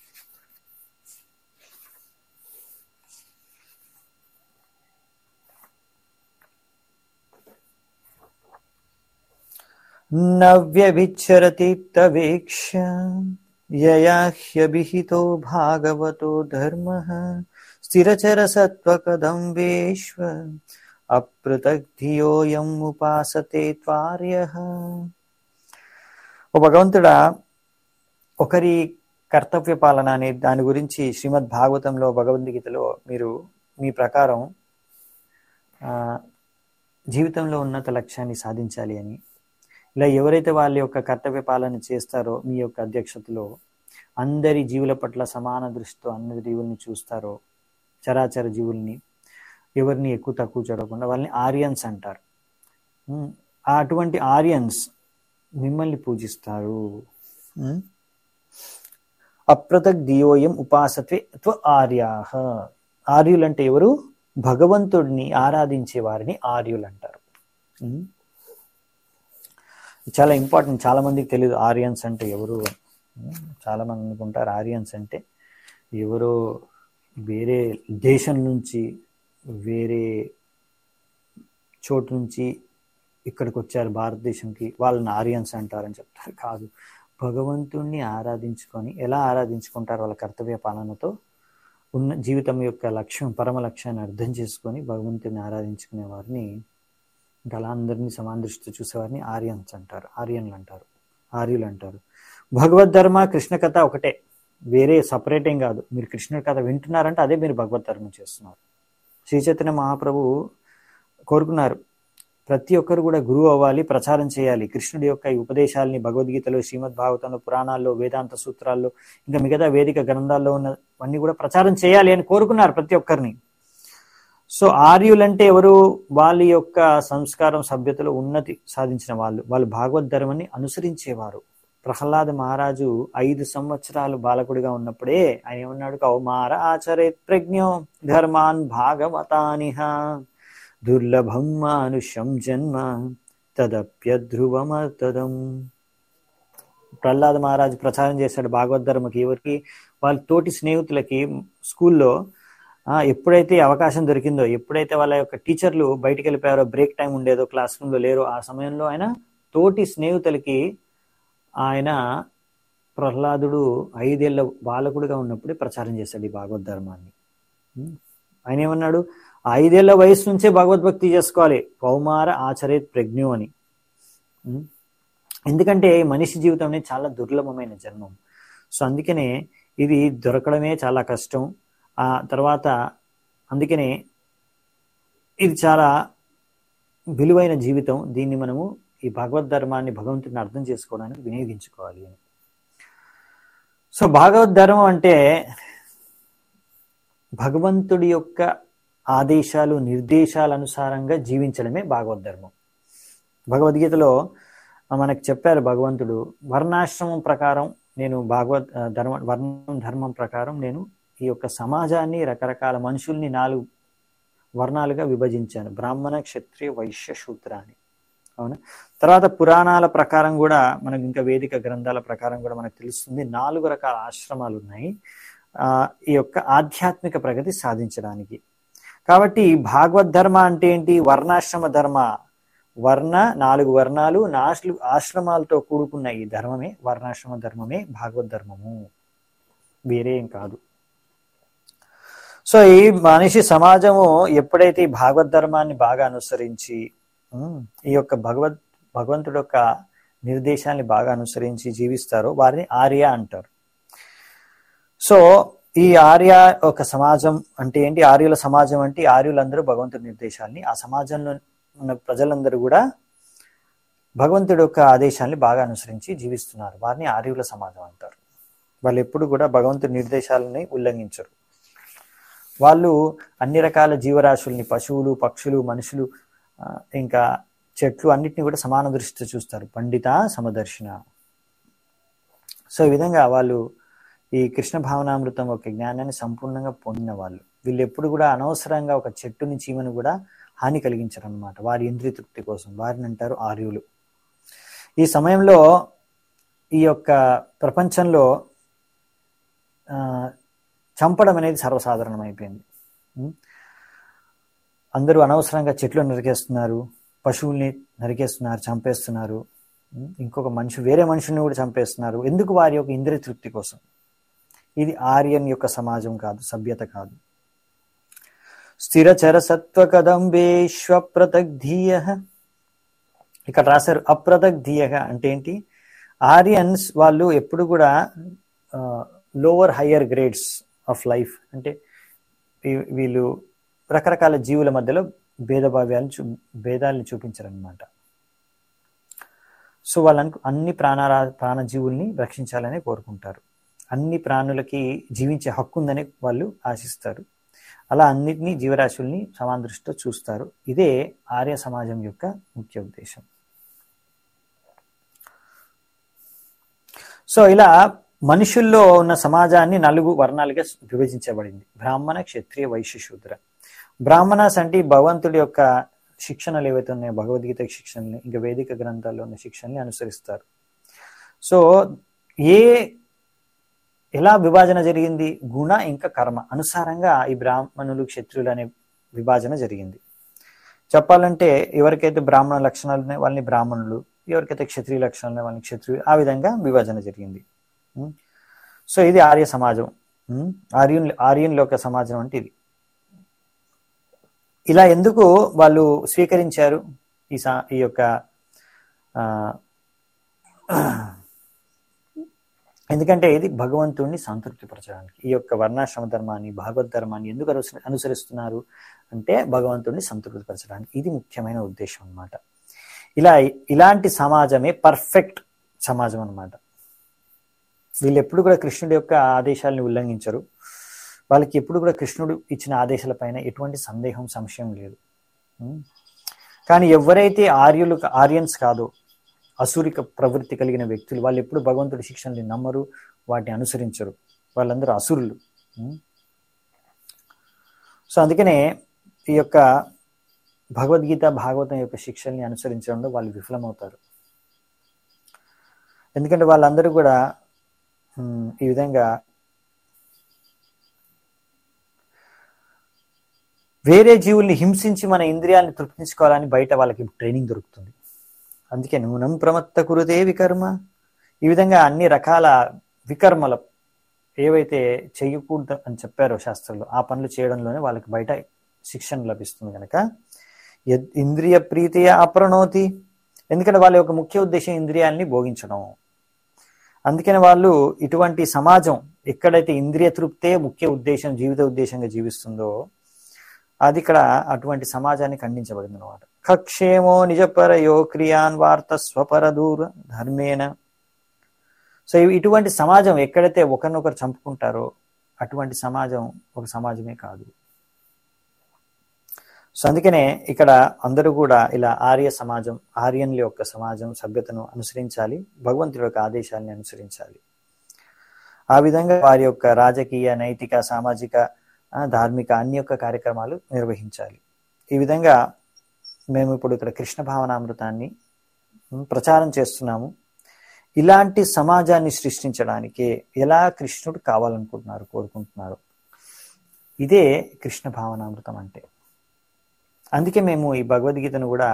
నవ్యభిచ్చరతి తవేక్ష యయా హ్యభిహితో భాగవతో ధర్మ స్థిరచర సత్వకదం వేశ్వ అపృతగ్ధియోయం ఉపాసతే త్వార్య ఓ భగవంతుడా ఒకరి కర్తవ్య పాలన అనే దాని గురించి శ్రీమద్ భాగవతంలో భగవద్గీతలో మీరు మీ ప్రకారం ఆ, జీవితంలో ఉన్నత లక్ష్యాన్ని సాధించాలి అని ఇలా ఎవరైతే వాళ్ళ యొక్క కర్తవ్య పాలన చేస్తారో మీ యొక్క అధ్యక్షతలో అందరి జీవుల పట్ల సమాన దృష్టితో అందరి జీవుల్ని చూస్తారో చరాచర జీవుల్ని ఎవరిని ఎక్కువ తక్కువ చూడకుండా వాళ్ళని ఆరియన్స్ అంటారు ఉమ్, ఆ అటువంటి ఆరియన్స్ మిమ్మల్ని పూజిస్తారు ఉమ్. అప్రతక్ దియోయం ఉపాసత్వే త్వ ఆర్యాహ ఆర్యులు అంటే ఎవరు భగవంతుడిని ఆరాధించే వారిని ఆర్యులు అంటారు ఉమ్. చాలా ఇంపార్టెంట్ చాలా మందికి తెలియదు ఆరియన్స్ అంటే ఎవరు అని. ఉమ్, చాలా మంది అనుకుంటారు ఆరియన్స్ అంటే ఎవరో వేరే దేశం నుంచి వేరే చోటు నుంచి ఇక్కడికి వచ్చారు భారతదేశంకి వాళ్ళని ఆరియన్స్ అంటారని చెప్తారు కాదు భగవంతుణ్ణి ఆరాధించుకొని ఎలా ఆరాధించుకుంటారు వాళ్ళ కర్తవ్య పాలనతో ఉన్న జీవితం యొక్క లక్ష్యం పరమ లక్ష్యాన్ని అర్థం చేసుకొని భగవంతుని ఆరాధించుకునే వారిని ఇంకా అలా అందరినీ సమాన దృష్టితో చూసేవారిని ఆర్యన్స్ అంటారు ఆర్యన్లు అంటారు ఆర్యులు అంటారు భగవద్ ధర్మ కృష్ణ కథ ఒకటే వేరే సపరేట్ ఏం కాదు మీరు కృష్ణుడి కథ వింటున్నారంటే అదే మీరు భగవద్ ధర్మం చేస్తున్నారు శ్రీ చైతన్య మహాప్రభు కోరుకున్నారు ప్రతి ఒక్కరు కూడా గురువు అవ్వాలి ప్రచారం చేయాలి కృష్ణుడి యొక్క ఈ ఉపదేశాలని భగవద్గీతలో శ్రీమద్ భాగవతంలో పురాణాల్లో వేదాంత సూత్రాల్లో ఇంకా మిగతా వేదిక గ్రంథాల్లో ఉన్నవన్నీ కూడా ప్రచారం చేయాలి అని కోరుకున్నారు ప్రతి ఒక్కరిని సో ఆర్యులంటే ఎవరు వాళ్ళ యొక్క సంస్కారం సభ్యతలో ఉన్నతి సాధించిన వాళ్ళు వాళ్ళు భాగవత్ ధర్మాన్ని అనుసరించేవారు ప్రహ్లాద మహారాజు ఐదు సంవత్సరాలు బాలకుడిగా ఉన్నప్పుడే ఆయన ఏమన్నాడు కౌమార ఆచరే ప్రజ్ఞో ధర్మాన్ భాగవతానిహ దుర్లభం మానుషం జన్మ తదప్యధ్రువమతదం ప్రహ్లాద మహారాజు ప్రచారం చేశాడు భాగవత్ ధర్మకి ఎవరికి వాళ్ళ తోటి స్నేహితులకి స్కూల్లో ఆ, ఎప్పుడైతే అవకాశం దొరికిందో ఎప్పుడైతే వాళ్ళ యొక్క టీచర్లు బయటికి వెళ్ళిపోయారో బ్రేక్ టైం ఉండేదో క్లాస్ రూమ్లో లేరో ఆ సమయంలో ఆయన తోటి స్నేహితులకి ఆయన ప్రహ్లాదుడు ఐదేళ్ల బాలకుడిగా ఉన్నప్పుడే ప్రచారం చేశాడు ఈ భగవద్ ధర్మాన్ని ఉం? ఆయన ఏమన్నాడు ఐదేళ్ల వయసు నుంచే భగవద్భక్తి చేసుకోవాలి కౌమార ఆచరేత్ ప్రజ్ఞు అని ఉం? ఎందుకంటే మనిషి జీవితం అనేది చాలా దుర్లభమైన జన్మం సో అందుకనే ఇది దొరకడమే చాలా కష్టం ఆ తర్వాత అందుకనే ఇది చాలా విలువైన జీవితం దీన్ని మనము ఈ భగవద్ ధర్మాన్ని భగవంతుడిని అర్థం చేసుకోవడానికి వినియోగించుకోవాలి అని సో భగవద్ ధర్మం అంటే భగవంతుడి యొక్క ఆదేశాలు నిర్దేశాల అనుసారంగా జీవించడమే భగవద్ ధర్మం భగవద్గీతలో మనకు చెప్పారు భగవంతుడు వర్ణాశ్రమం ప్రకారం నేను భాగవత్ ఆ, ధర్మ వర్ణం ధర్మం ప్రకారం నేను ఈ యొక్క సమాజాన్ని రకరకాల మనుషుల్ని నాలుగు వర్ణాలుగా విభజించాను బ్రాహ్మణ క్షత్రియ వైశ్య శూద్ర అని అవునా తర్వాత పురాణాల ప్రకారం కూడా మనకు ఇంకా వేదిక గ్రంథాల ప్రకారం కూడా మనకు తెలుస్తుంది నాలుగు రకాల ఆశ్రమాలు ఉన్నాయి ఆ, ఈ యొక్క ఆధ్యాత్మిక ప్రగతి సాధించడానికి కాబట్టి భాగవత్ ధర్మ అంటే ఏంటి వర్ణాశ్రమ ధర్మ వర్ణ నాలుగు వర్ణాలు నాలుగు ఆశ్రమాలతో కూడుకున్న ఈ ధర్మమే వర్ణాశ్రమ ధర్మమే భాగవత్ ధర్మము వేరే ఏం కాదు సో ఈ మనిషి సమాజము ఎప్పుడైతే ఈ భాగవత్ ధర్మాన్ని బాగా అనుసరించి ఉమ్, ఈ యొక్క భగవద్ భగవంతుడు యొక్క నిర్దేశాన్ని బాగా అనుసరించి జీవిస్తారో వారిని ఆర్య అంటారు సో ఈ ఆర్య ఒక సమాజం అంటే ఏంటి ఆర్యుల సమాజం అంటే ఈ ఆర్యులందరూ భగవంతుడి నిర్దేశాన్ని ఆ సమాజంలో ఉన్న ప్రజలందరూ కూడా భగవంతుడి యొక్క ఆదేశాన్ని బాగా అనుసరించి జీవిస్తున్నారు వారిని ఆర్యుల సమాజం అంటారు వాళ్ళు ఎప్పుడు కూడా భగవంతుడి నిర్దేశాలని ఉల్లంఘించరు వాళ్ళు అన్ని రకాల జీవరాశుల్ని పశువులు పక్షులు మనుషులు ఆ, ఇంకా చెట్లు అన్నిటిని కూడా సమాన దృష్టితో చూస్తారు పండిత సమదర్శన సో ఈ విధంగా వాళ్ళు ఈ కృష్ణ భావనామృతం ఒక జ్ఞానాన్ని సంపూర్ణంగా పొందిన వాళ్ళు వీళ్ళు ఎప్పుడు కూడా అనవసరంగా ఒక చెట్టుని చీమను కూడా హాని కలిగించరు అనమాట వారి ఇంద్రియ తృప్తి కోసం వారిని అంటారు ఆర్యులు ఈ సమయంలో ఈ యొక్క ప్రపంచంలో ఆ, చంపడం అనేది సర్వసాధారణం అయిపోయింది ఉం? అందరూ అనవసరంగా చెట్లు నరికేస్తున్నారు పశువుల్ని నరికేస్తున్నారు చంపేస్తున్నారు ఉం? ఇంకొక మనిషి వేరే మనుషుల్ని కూడా చంపేస్తున్నారు ఎందుకు వారి యొక్క ఇంద్రియ తృప్తి కోసం ఇది ఆర్యన్ యొక్క సమాజం కాదు సభ్యత కాదు స్థిరచర సత్వ కదంబేశ్వ ప్రతగ్ధీయ ఇక్కడ రాశారు అప్రతగ్ధీయ అంటే ఏంటి ఆర్యన్స్ వాళ్ళు ఎప్పుడు కూడా lower higher grades of life అంటే వీ- వీళ్ళు రకరకాల జీవుల మధ్యలో భేదభావ్యాలను చూ భేదాలను చూపించారనమాట సో వాళ్ళను అన్ని ప్రాణారా ప్రాణజీవుల్ని రక్షించాలని కోరుకుంటారు అన్ని ప్రాణులకి జీవించే హక్కు ఉందని వాళ్ళు ఆశిస్తారు అలా అన్నిటినీ జీవరాశుల్ని సమాన దృష్టితో చూస్తారు ఇదే ఆర్య సమాజం యొక్క ముఖ్య ఉద్దేశం సో ఇలా మనుషుల్లో ఉన్న సమాజాన్ని నలుగు వర్ణాలుగా విభజించబడింది బ్రాహ్మణ క్షత్రియ వైశ్య శూద్ర బ్రాహ్మణాస్ అంటే ఈ భగవంతుడి యొక్క శిక్షణలు ఏవైతే ఉన్నాయో భగవద్గీత శిక్షణని ఇంకా వేదిక గ్రంథాల్లో ఉన్న శిక్షణని అనుసరిస్తారు సో ఏ ఎలా విభాజన జరిగింది గుణ ఇంకా కర్మ అనుసారంగా ఈ బ్రాహ్మణులు క్షత్రియులు అనే విభాజన జరిగింది చెప్పాలంటే ఎవరికైతే బ్రాహ్మణ లక్షణాలు ఉన్నాయో వాళ్ళని బ్రాహ్మణులు ఎవరికైతే క్షత్రియ లక్షణాలు ఉన్నాయో వాళ్ళని క్షత్రియులు ఆ విధంగా విభజన జరిగింది ఉం? సో ఇది ఆర్య సమాజం ఉం? ఆర్యన్ ఆర్యన్ లోక సమాజం అంటే ఇది ఇలా ఎందుకు వాళ్ళు స్వీకరించారు ఈ సా ఈ యొక్క ఆ, ఎందుకంటే ఇది భగవంతుడిని సంతృప్తిపరచడానికి ఈ యొక్క వర్ణాశ్రమ ధర్మాన్ని భాగవత్ ధర్మాన్ని ఎందుకు అనుసరి అనుసరిస్తున్నారు అంటే భగవంతుడిని సంతృప్తిపరచడానికి ఇది ముఖ్యమైన ఉద్దేశం అన్నమాట ఇలా ఇలాంటి సమాజమే పర్ఫెక్ట్ సమాజం అన్నమాట వీళ్ళు ఎప్పుడు కూడా కృష్ణుడి యొక్క ఆదేశాలను ఉల్లంఘించరు వాళ్ళకి ఎప్పుడు కూడా కృష్ణుడు ఇచ్చిన ఆదేశాలపైన ఎటువంటి సందేహం సంశయం లేదు ఉం? కానీ ఎవరైతే ఆర్యులు ఆర్యన్స్ కాదో అసూరిక ప్రవృత్తి కలిగిన వ్యక్తులు వాళ్ళు ఎప్పుడు భగవంతుడి శిక్షణని నమ్మరు వాటిని అనుసరించరు వాళ్ళందరూ అసురులు ఉం? సో అందుకనే ఈ యొక్క భగవద్గీత భాగవతం యొక్క శిక్షల్ని అనుసరించడంలో వాళ్ళు విఫలమవుతారు ఎందుకంటే వాళ్ళందరూ కూడా ఉం, ఈ విధంగా వేరే జీవుల్ని హింసించి మన ఇంద్రియాలను తృప్తించుకోవాలని బయట వాళ్ళకి ట్రైనింగ్ దొరుకుతుంది అందుకే నూనం ప్రమత్త కురుదే వికర్మ ఈ విధంగా అన్ని రకాల వికర్మల ఏవైతే చేయకూడదు అని చెప్పారో శాస్త్రంలో ఆ పనులు చేయడంలోనే వాళ్ళకి బయట శిక్షణ లభిస్తుంది కనుక యద్ ఇంద్రియ ప్రీతియ అప్రణోతి ఎందుకంటే వాళ్ళ యొక్క ముఖ్య ఉద్దేశం ఇంద్రియాలని భోగించడం అందుకని వాళ్ళు ఇటువంటి సమాజం ఎక్కడైతే ఇంద్రియ తృప్తే ముఖ్య ఉద్దేశం జీవిత ఉద్దేశంగా జీవిస్తుందో అది ఇక్కడ అటువంటి సమాజాన్ని ఖండించబడింది అనమాట కక్షేమో నిజపరయో క్రియాన్ వార్త స్వపరదూర ధర్మేన సో ఇవి- ఇటువంటి సమాజం ఎక్కడైతే ఒకరినొకరు చంపుకుంటారో అటువంటి సమాజం ఒక సమాజమే కాదు సో అందుకనే ఇక్కడ అందరూ కూడా ఇలా ఆర్య సమాజం ఆర్యన్ల యొక్క సమాజం సభ్యతను అనుసరించాలి భగవంతుడి యొక్క ఆదేశాలని అనుసరించాలి ఆ విధంగా వారి యొక్క రాజకీయ నైతిక సామాజిక ఆ, ధార్మిక అన్ని యొక్క కార్యక్రమాలు నిర్వహించాలి ఈ విధంగా మేము ఇప్పుడు ఇక్కడ కృష్ణ భావనామృతాన్ని ఉమ్, ప్రచారం చేస్తున్నాము ఇలాంటి సమాజాన్ని సృష్టించడానికి ఎలా కృష్ణుడు కావాలనుకుంటున్నారు కోరుకుంటున్నారు ఇదే కృష్ణ భావనామృతం అంటే అందుకే మేము ఈ భగవద్గీతను కూడా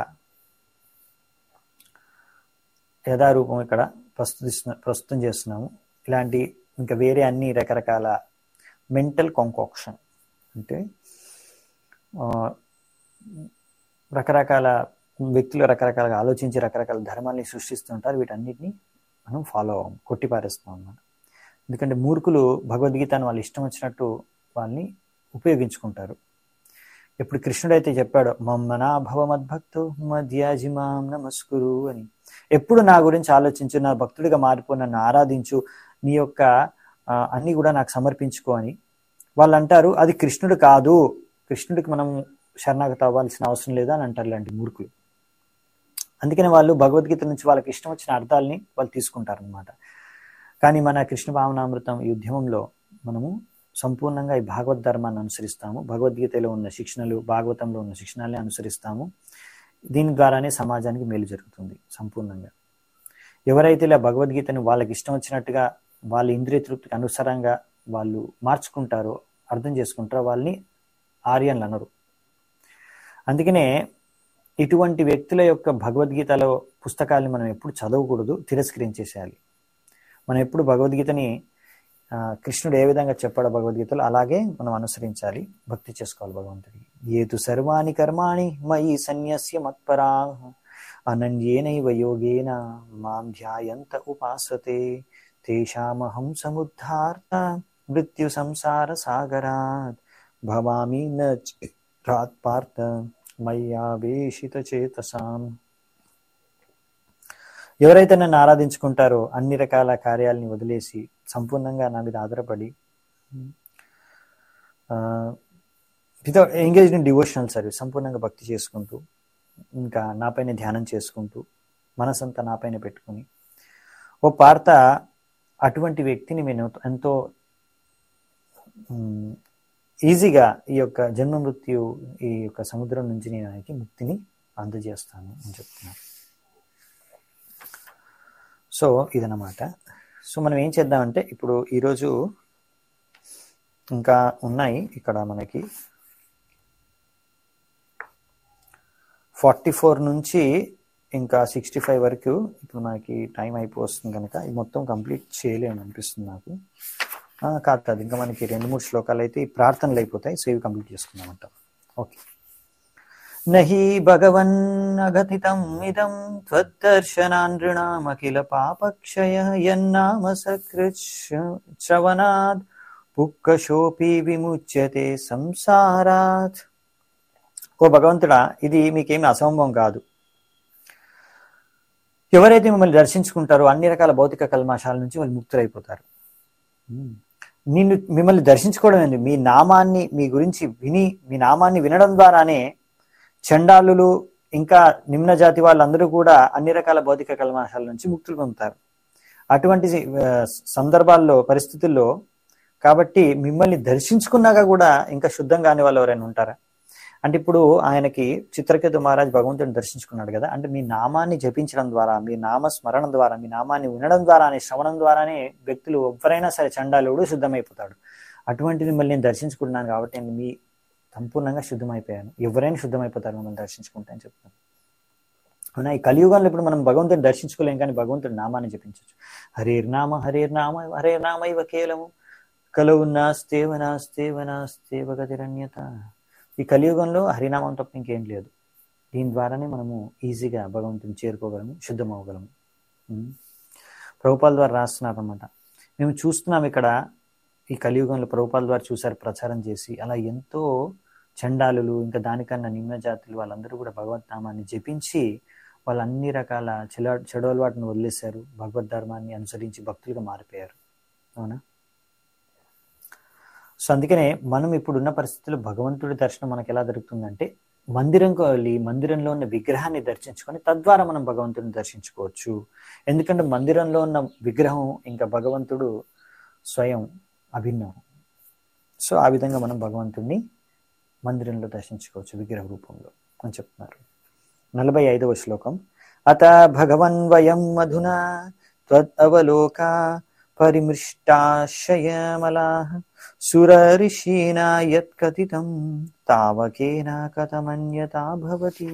యథారూపం ఇక్కడ ప్రస్తుతిస్తున్న ప్రస్తుతం చేస్తున్నాము ఇలాంటి ఇంకా వేరే అన్ని రకరకాల మెంటల్ కాంకాక్షన్ అంటే ఆ, రకరకాల వ్యక్తులు రకరకాలుగా ఆలోచించి రకరకాల ధర్మాల్ని సృష్టిస్తుంటారు వీటన్నిటిని మనం ఫాలో అవ్వం కొట్టిపారేస్తాం అన్నమాట ఎందుకంటే మూర్ఖులు భగవద్గీతను వాళ్ళు ఇష్టం వచ్చినట్టు వాళ్ళని ఉపయోగించుకుంటారు ఎప్పుడు కృష్ణుడు అయితే చెప్పాడు మమ్మనా భవమద్భక్తో మధ్యాజిమాం నమస్కురు అని ఎప్పుడు నా గురించి ఆలోచించు నా భక్తుడిగా మారిపో నన్ను ఆరాధించు నీ యొక్క ఆ, అన్ని కూడా నాకు సమర్పించుకో అని వాళ్ళు అంటారు అది కృష్ణుడు కాదు కృష్ణుడికి మనం శరణాగతి అవ్వాల్సిన అవసరం లేదా అని అంటారు ఇలాంటి మూర్ఖులు అందుకని వాళ్ళు భగవద్గీత నుంచి వాళ్ళకి ఇష్టం వచ్చిన అర్థాలని వాళ్ళు తీసుకుంటారనమాట కానీ మన కృష్ణ భావనామృతం ఈ ఉద్యమంలో మనము సంపూర్ణంగా ఈ భాగవత్ ధర్మాన్ని అనుసరిస్తాము భగవద్గీతలో ఉన్న శిక్షణలు భాగవతంలో ఉన్న శిక్షణల్ని అనుసరిస్తాము దీని ద్వారానే సమాజానికి మేలు జరుగుతుంది సంపూర్ణంగా ఎవరైతే ఇలా భగవద్గీతను వాళ్ళకి ఇష్టం వచ్చినట్టుగా వాళ్ళ ఇంద్రియ తృప్తికి అనుసారంగా వాళ్ళు మార్చుకుంటారో అర్థం చేసుకుంటారో వాళ్ళని ఆర్యన్లు అనరు అందుకనే ఇటువంటి వ్యక్తుల యొక్క భగవద్గీతలో పుస్తకాల్ని మనం ఎప్పుడు చదవకూడదు తిరస్కరించేసేయాలి మనం ఎప్పుడు భగవద్గీతని ఆ, కృష్ణుడు ఏ విధంగా చెప్పాడో భగవద్గీతలో అలాగే మనం అనుసరించాలి భక్తి చేసుకోవాలి భగవంతుడికి ఏతు సర్వాణి కర్మాణి మయి సన్యస్య మత్పరా అనన్యేనైవ యోగేన మాం ధ్యాయంత ఉపాసతే తేషామహం సముద్ధార్త మృత్యు సంసార సాగరాత్ భవామి నాత్ పార్థ మయ్యావేషిత చేతసాం ఎవరైతే నన్ను ఆరాధించుకుంటారో అన్ని రకాల కార్యాలని వదిలేసి సంపూర్ణంగా నా మీద ఆధారపడి without engage in devotional service సంపూర్ణంగా భక్తి చేసుకుంటూ ఇంకా నాపైన ధ్యానం చేసుకుంటూ మనసంతా నాపైన పెట్టుకుని ఓ పార్త అటువంటి వ్యక్తిని నేను ఎంతో మ్, ఈజీగా ఈ యొక్క జన్మ మృత్యు ఈ యొక్క సముద్రం నుంచి నేను ఆయనకి ముక్తిని అందజేస్తాను అని చెప్తున్నాను సో ఇదన్నమాట సో మనం ఏం చేద్దామంటే ఇప్పుడు ఈరోజు ఇంకా ఉన్నాయి ఇక్కడ మనకి ఫార్టీ ఫోర్ నుంచి ఇంకా సిక్స్టీ ఫైవ్ వరకు ఇప్పుడు మనకి టైం అయిపోతుంది కనుక ఇది మొత్తం కంప్లీట్ చేయలేము అనిపిస్తుంది నాకు ఆ, కాదు కాదు ఇంకా మనకి రెండు మూడు శ్లోకాలు అయితే ఈ ప్రార్థనలు అయిపోతాయి సో ఇవి కంప్లీట్ చేసుకుందామంట ఓకే నహి భగవన్నగతితం ఇదం త్వద్దర్శనానృణామఖిల పాపక్షయ యన్నామ సకృత్ శ్రవణాద్ పుక్కశోపి విముచ్యతే సంసారాత్ ఓ భగవంతుడా ఇది మీకేమి అసంభవం కాదు ఎవరైతే మిమ్మల్ని దర్శించుకుంటారో అన్ని రకాల భౌతిక కల్మాషాల నుంచి వాళ్ళు ముక్తులైపోతారు నిన్ను మిమ్మల్ని దర్శించుకోవడం ఏంది మీ నామాన్ని మీ గురించి విని మీ నామాన్ని వినడం ద్వారానే చండాలులు ఇంకా నిమ్న జాతి వాళ్ళందరూ కూడా అన్ని రకాల భౌతిక కల్మాషాల నుంచి ముక్తులు పొందుతారు అటువంటి ఆ, సందర్భాల్లో పరిస్థితుల్లో కాబట్టి మిమ్మల్ని దర్శించుకున్నాక కూడా ఇంకా శుద్ధం కాని వాళ్ళు ఎవరైనా ఉంటారా అంటే ఇప్పుడు ఆయనకి చిత్రకేతు మహారాజ్ భగవంతుడిని దర్శించుకున్నాడు కదా అంటే మీ నామాన్ని జపించడం ద్వారా మీ నామ స్మరణం ద్వారా మీ నామాన్ని వినడం ద్వారా అనే శ్రవణం ద్వారానే వ్యక్తులు ఎవరైనా సరే చండాలుడు శుద్ధమైపోతాడు అటువంటిది మళ్ళీ నేను దర్శించుకుంటున్నాను కాబట్టి నేను మీ సంపూర్ణంగా శుద్ధమైపోయాను ఎవరైనా శుద్ధమైపోతారు మిమ్మల్ని దర్శించుకుంటే అని చెప్తాను అవునా ఈ కలియుగంలో ఇప్పుడు మనం భగవంతుని దర్శించుకోలేం కానీ భగవంతుడి నామాన్ని జపించవచ్చు హరేర్నామ హరేర్నామ హరేర్నామ ఇవ కేవలము కలవు నాస్తేవ నాస్తేవ నాస్తేవ గతిరన్యత ఈ కలియుగంలో హరినామం తప్ప ఇంకేం లేదు దీని ద్వారానే మనము ఈజీగా భగవంతుని చేరుకోగలము శుద్ధమవ్వగలము ఉం. ప్రభుపాల ద్వారా రాస్తున్నారు అనమాట మేము చూస్తున్నాం ఇక్కడ ఈ కలియుగంలో ప్రభుపాల ద్వారా చూసారు ప్రచారం చేసి అలా ఎంతో చండాలులు ఇంకా దానికన్నా నిమ్న జాతులు వాళ్ళందరూ కూడా భగవత్ నామాన్ని జపించి వాళ్ళు అన్ని రకాల చెల చెడు అలవాటును వదిలేశారు భగవద్ ధర్మాన్ని అనుసరించి భక్తులుగా మారిపోయారు అవునా సో అందుకనే మనం ఇప్పుడున్న పరిస్థితుల్లో భగవంతుడి దర్శనం మనకు ఎలా దొరుకుతుందంటే మందిరంకి వెళ్ళి మందిరంలో ఉన్న విగ్రహాన్ని దర్శించుకొని తద్వారా మనం భగవంతుడిని దర్శించుకోవచ్చు ఎందుకంటే మందిరంలో ఉన్న విగ్రహం ఇంకా భగవంతుడు స్వయం అభిన్నం సో ఆ విధంగా మనం భగవంతుడిని మందిరంలో దర్శించుకోవచ్చు విగ్రహ రూపంలో అని చెప్తున్నారు నలభై ఐదవ శ్లోకం అత భగవన్ వయం మధునా త్వదవలోకా పరిమృష్టాశయమలా సురరిషీనా యత్కథితం తావకేన కథమన్యతా భవతి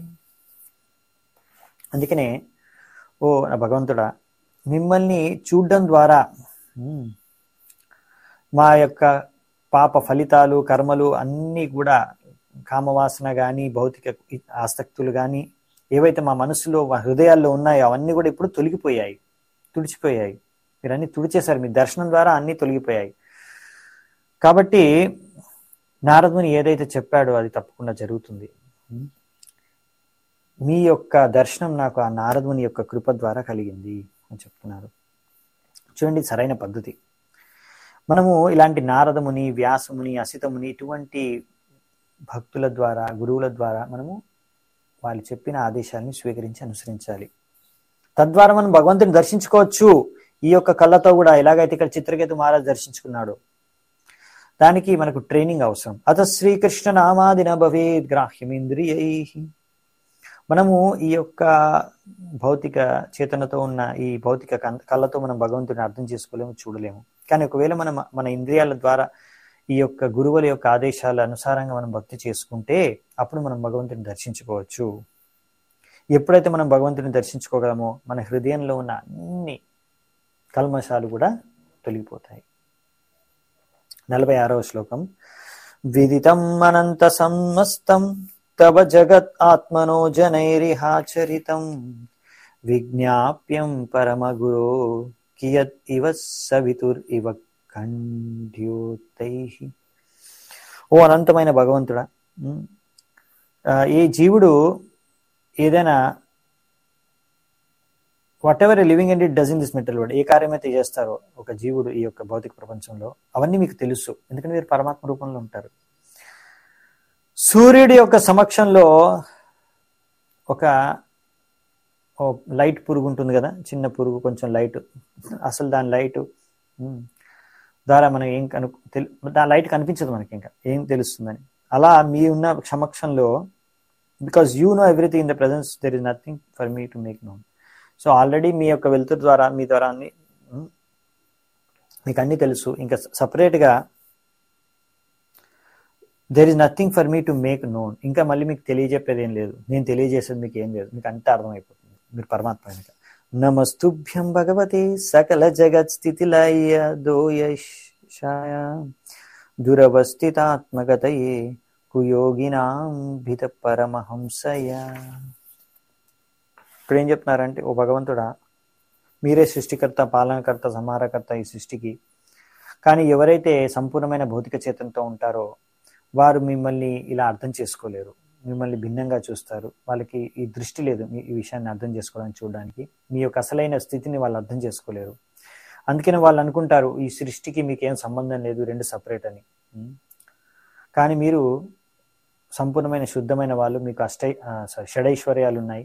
అందుకనే ఓ నా భగవంతుడా మిమ్మల్ని చూడడం ద్వారా ఉమ్, మా యొక్క పాప ఫలితాలు కర్మలు అన్నీ కూడా కామవాసన కానీ భౌతిక ఆసక్తులు కానీ ఏవైతే మా మనసులో మా హృదయాల్లో ఉన్నాయో అవన్నీ కూడా ఇప్పుడు తొలగిపోయాయి తుడిచిపోయాయి మీరు అన్ని తుడిచేశారు మీ దర్శనం ద్వారా అన్నీ తొలగిపోయాయి కాబట్టి నారదుని ఏదైతే చెప్పాడో అది తప్పకుండా జరుగుతుంది మీ యొక్క దర్శనం నాకు ఆ నారదుని యొక్క కృప ద్వారా కలిగింది అని చెప్తున్నారు చూడండి ఇది సరైన పద్ధతి మనము ఇలాంటి నారదముని వ్యాసముని అసితముని ఇటువంటి భక్తుల ద్వారా గురువుల ద్వారా మనము వాళ్ళు చెప్పిన ఆదేశాలని స్వీకరించి అనుసరించాలి తద్వారా మనం భగవంతుని దర్శించుకోవచ్చు ఈ యొక్క కళ్ళతో కూడా ఎలాగైతే ఇక్కడ చిత్రకేతు మహారాజ్ దర్శించుకున్నాడు దానికి మనకు ట్రైనింగ్ అవసరం అత శ్రీకృష్ణ నామాదిన భవేద్ గ్రాహ్యమింద్రియై మనము ఈ యొక్క భౌతిక చేతనతో ఉన్న ఈ భౌతిక కన్- కళ్ళతో మనం భగవంతుని అర్థం చేసుకోలేము చూడలేము కానీ ఒకవేళ మనం మన ఇంద్రియాల ద్వారా ఈ యొక్క గురువుల యొక్క ఆదేశాల అనుసారంగా మనం భక్తి చేసుకుంటే అప్పుడు మనం భగవంతుని దర్శించుకోవచ్చు ఎప్పుడైతే మనం భగవంతుని దర్శించుకోగలమో మన హృదయంలో ఉన్న అన్ని కల్మషాలు కూడా తొలగిపోతాయి నలభై ఆరవ శ్లోకం విదితం అనంత సమస్తం తవ జగత్ ఆత్మనో జనైరిహాచరితం విజ్ఞాప్యం పరమగురో కియత్ ఇవ సవితుర్ ఇవ ఖండ్యోతై ఓ అనంతమైన భగవంతుడా ఉమ్, ఆ, ఈ జీవుడు ఏదైనా whatever living and it does in this material world ఏ కార్యమైతే చేస్తారో ఒక జీవుడు ఈ యొక్క భౌతిక ప్రపంచంలో అవన్నీ మీకు తెలుసు ఎందుకంటే మీరు పరమాత్మ రూపంలో ఉంటారు సూర్యుడి యొక్క సమక్షంలో ఒక ఓ లైట్ పురుగు ఉంటుంది కదా చిన్న పురుగు కొంచెం లైట్ అసలు దాని లైట్ ద్వారా మనం ఏం కను తెలు దాని లైట్ కనిపించదు మనకి ఇంకా ఏం తెలుస్తుందని అలా మీ ఉన్న సమక్షంలో because you know everything in the presence there is nothing for me to make known so already మీ యొక్క వెలుతురు ద్వారా మీ ద్వారా అన్ని ఉమ్, మీకు అన్ని తెలుసు ఇంకా సపరేట్గా there is nothing for me to make known ఇంకా మళ్ళీ మీకు తెలియజెప్పేది ఏం లేదు నేను తెలియజేసేది మీకు ఏం లేదు మీకు అంతా అర్థమైపోతుంది మీరు పరమాత్మ కనుక నమస్తుభ్యం భగవతే సకల జగత్ స్థితి లయ దోయశాయ దురవస్థితాత్మగతయే కుయోగినాం భిత పరమహంసయ ఇప్పుడు ఏం చెప్తున్నారంటే ఓ భగవంతుడా మీరే సృష్టికర్త పాలనకర్త సంహారకర్త ఈ సృష్టికి కానీ ఎవరైతే సంపూర్ణమైన భౌతిక చేతంతో ఉంటారో వారు మిమ్మల్ని ఇలా అర్థం చేసుకోలేరు మిమ్మల్ని భిన్నంగా చూస్తారు వాళ్ళకి ఈ దృష్టి లేదు మీ ఈ విషయాన్ని అర్థం చేసుకోవడానికి చూడడానికి మీ యొక్క అసలైన స్థితిని వాళ్ళు అర్థం చేసుకోలేరు అందుకని వాళ్ళు అనుకుంటారు ఈ సృష్టికి మీకేం సంబంధం లేదు రెండు సపరేట్ అని ఉం? కానీ మీరు సంపూర్ణమైన శుద్ధమైన వాళ్ళు మీకు అష్టై ఆ, sorry, షడైశ్వర్యాలు ఉన్నాయి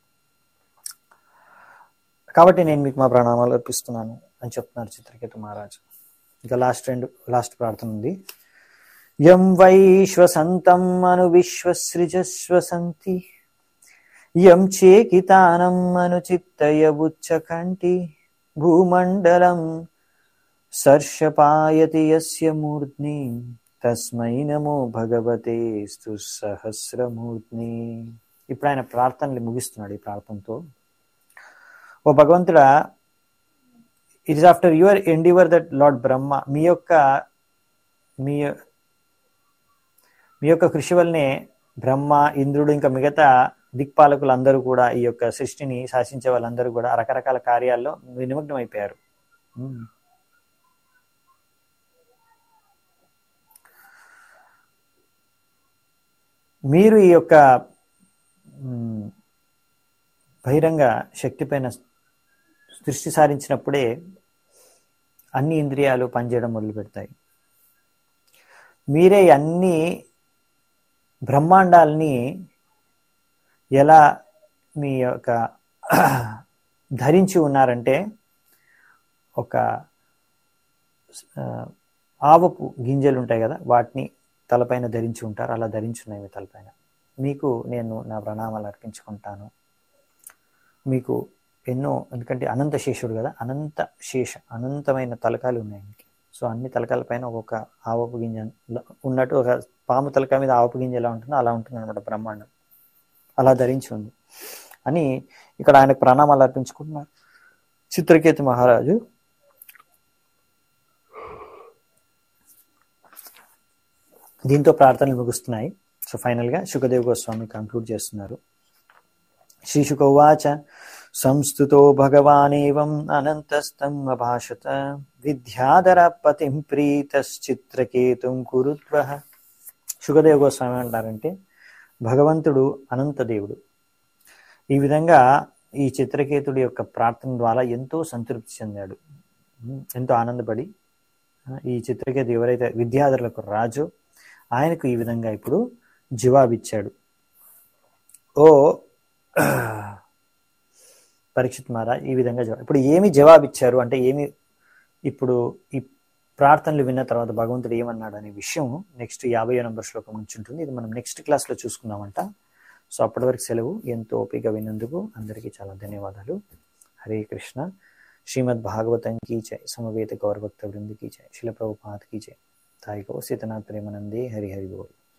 కాబట్టి నేను మీకు మా ప్రణామాలు అర్పిస్తున్నాను అని చెప్తున్నారు చిత్రకేతు మహారాజు ఇంకా లాస్ట్ రెండు లాస్ట్ ప్రార్థన ఉంది యం వైశ్వసంతం అను విశ్వసృజస్వసంతి యం చేకితానం అనుచిత్తయబుచ్చ కంటి భూమండలం సర్షపాయతి యస్య మూర్ధ్ని తస్మై నమో భగవతే స్తు సహస్రమూర్ధ్ని ఇప్పుడు ఆయన ప్రార్థనలు ముగిస్తున్నాడు ఈ ప్రార్థనతో ఓ భగవంతుడా it is after your endeavour that lord Brahma మీ యొక్క మీ మీ యొక్క కృషి వల్లనే బ్రహ్మ ఇంద్రుడు ఇంకా మిగతా దిక్పాలకులు అందరూ కూడా ఈ యొక్క సృష్టిని శాసించే వాళ్ళందరూ కూడా రకరకాల కార్యాల్లో నిమగ్నం అయిపోయారు ఉమ్. మీరు ఈ యొక్క ఉమ్, బహిరంగ శక్తి పైన దృష్టి సారించినప్పుడే అన్ని ఇంద్రియాలు పనిచేయడం మొదలు పెడతాయి మీరే అన్ని బ్రహ్మాండాల్ని ఎలా మీ యొక్క ధరించి ఉన్నారంటే ఒక ఆ, ఆవపు గింజలు ఉంటాయి కదా వాటిని తలపైన ధరించి ఉంటారు అలా ధరించి ఉన్నాయి మీ తలపైన మీకు నేను నా ప్రణామాలు అర్పించుకుంటాను మీకు ఎన్నో ఎందుకంటే అనంత శేషుడు కదా అనంత శేష అనంతమైన తలకాలు ఉన్నాయి మీకు సో అన్ని తలకాల పైన ఒక్కొక్క ఆవపు గింజ ఉన్నట్టు ఒక పాము తలకాయ మీద ఆవపు గింజ ఎలా ఉంటుందో అలా ఉంటుంది అనమాట బ్రహ్మాండం అలా ధరించి ఉంది అని ఇక్కడ ఆయనకు ప్రణామాలు అర్పించుకుంటున్నారు చిత్రకేతు మహారాజు దీంతో ప్రార్థనలు ముగుస్తున్నాయి సో ఫైనల్గా శుకదేవ్ గోస్వామి కంక్లూడ్ చేస్తున్నారు శ్రీశుక ఉవాచ సంస్థుతో భగవానేవం అనంతస్తం అభాషత విద్యాధర పతిం ప్రీతశ్చిత్రకేతుం కురుత్వ శుకదేవ్ గోస్వామి అంటారంటే భగవంతుడు అనంత దేవుడు ఈ విధంగా ఈ చిత్రకేతుడి యొక్క ప్రార్థన ద్వారా ఎంతో సంతృప్తి చెందాడు ఎంతో ఆనందపడి ఈ చిత్రకేతు ఎవరైతే విద్యాధరులకు రాజు ఆయనకు ఈ విధంగా ఇప్పుడు జవాబిచ్చాడు ఓ పరీక్షిత్ మహారాజ్ ఈ విధంగా జవాబు ఇప్పుడు ఏమి జవాబిచ్చారు అంటే ఏమి ఇప్పుడు ఈ ప్రార్థనలు విన్న తర్వాత భగవంతుడు ఏమన్నాడు అనే విషయం నెక్స్ట్ యాభై నంబర్ శ్లోకం నుంచి ఉంటుంది ఇది మనం నెక్స్ట్ క్లాస్లో చూసుకుందామంట సో అప్పటి వరకు సెలవు ఎంతో ఓపిక విన్నందుకు అందరికీ చాలా ధన్యవాదాలు హరే కృష్ణ శ్రీమద్ భాగవతం కీ జై సమవేత గౌరభక్త వృంది కీ జై శిల ప్రభుపాత్ కీ జై తాయికో సీతనాథ్ ప్రేమనందే హరి హరి బోల్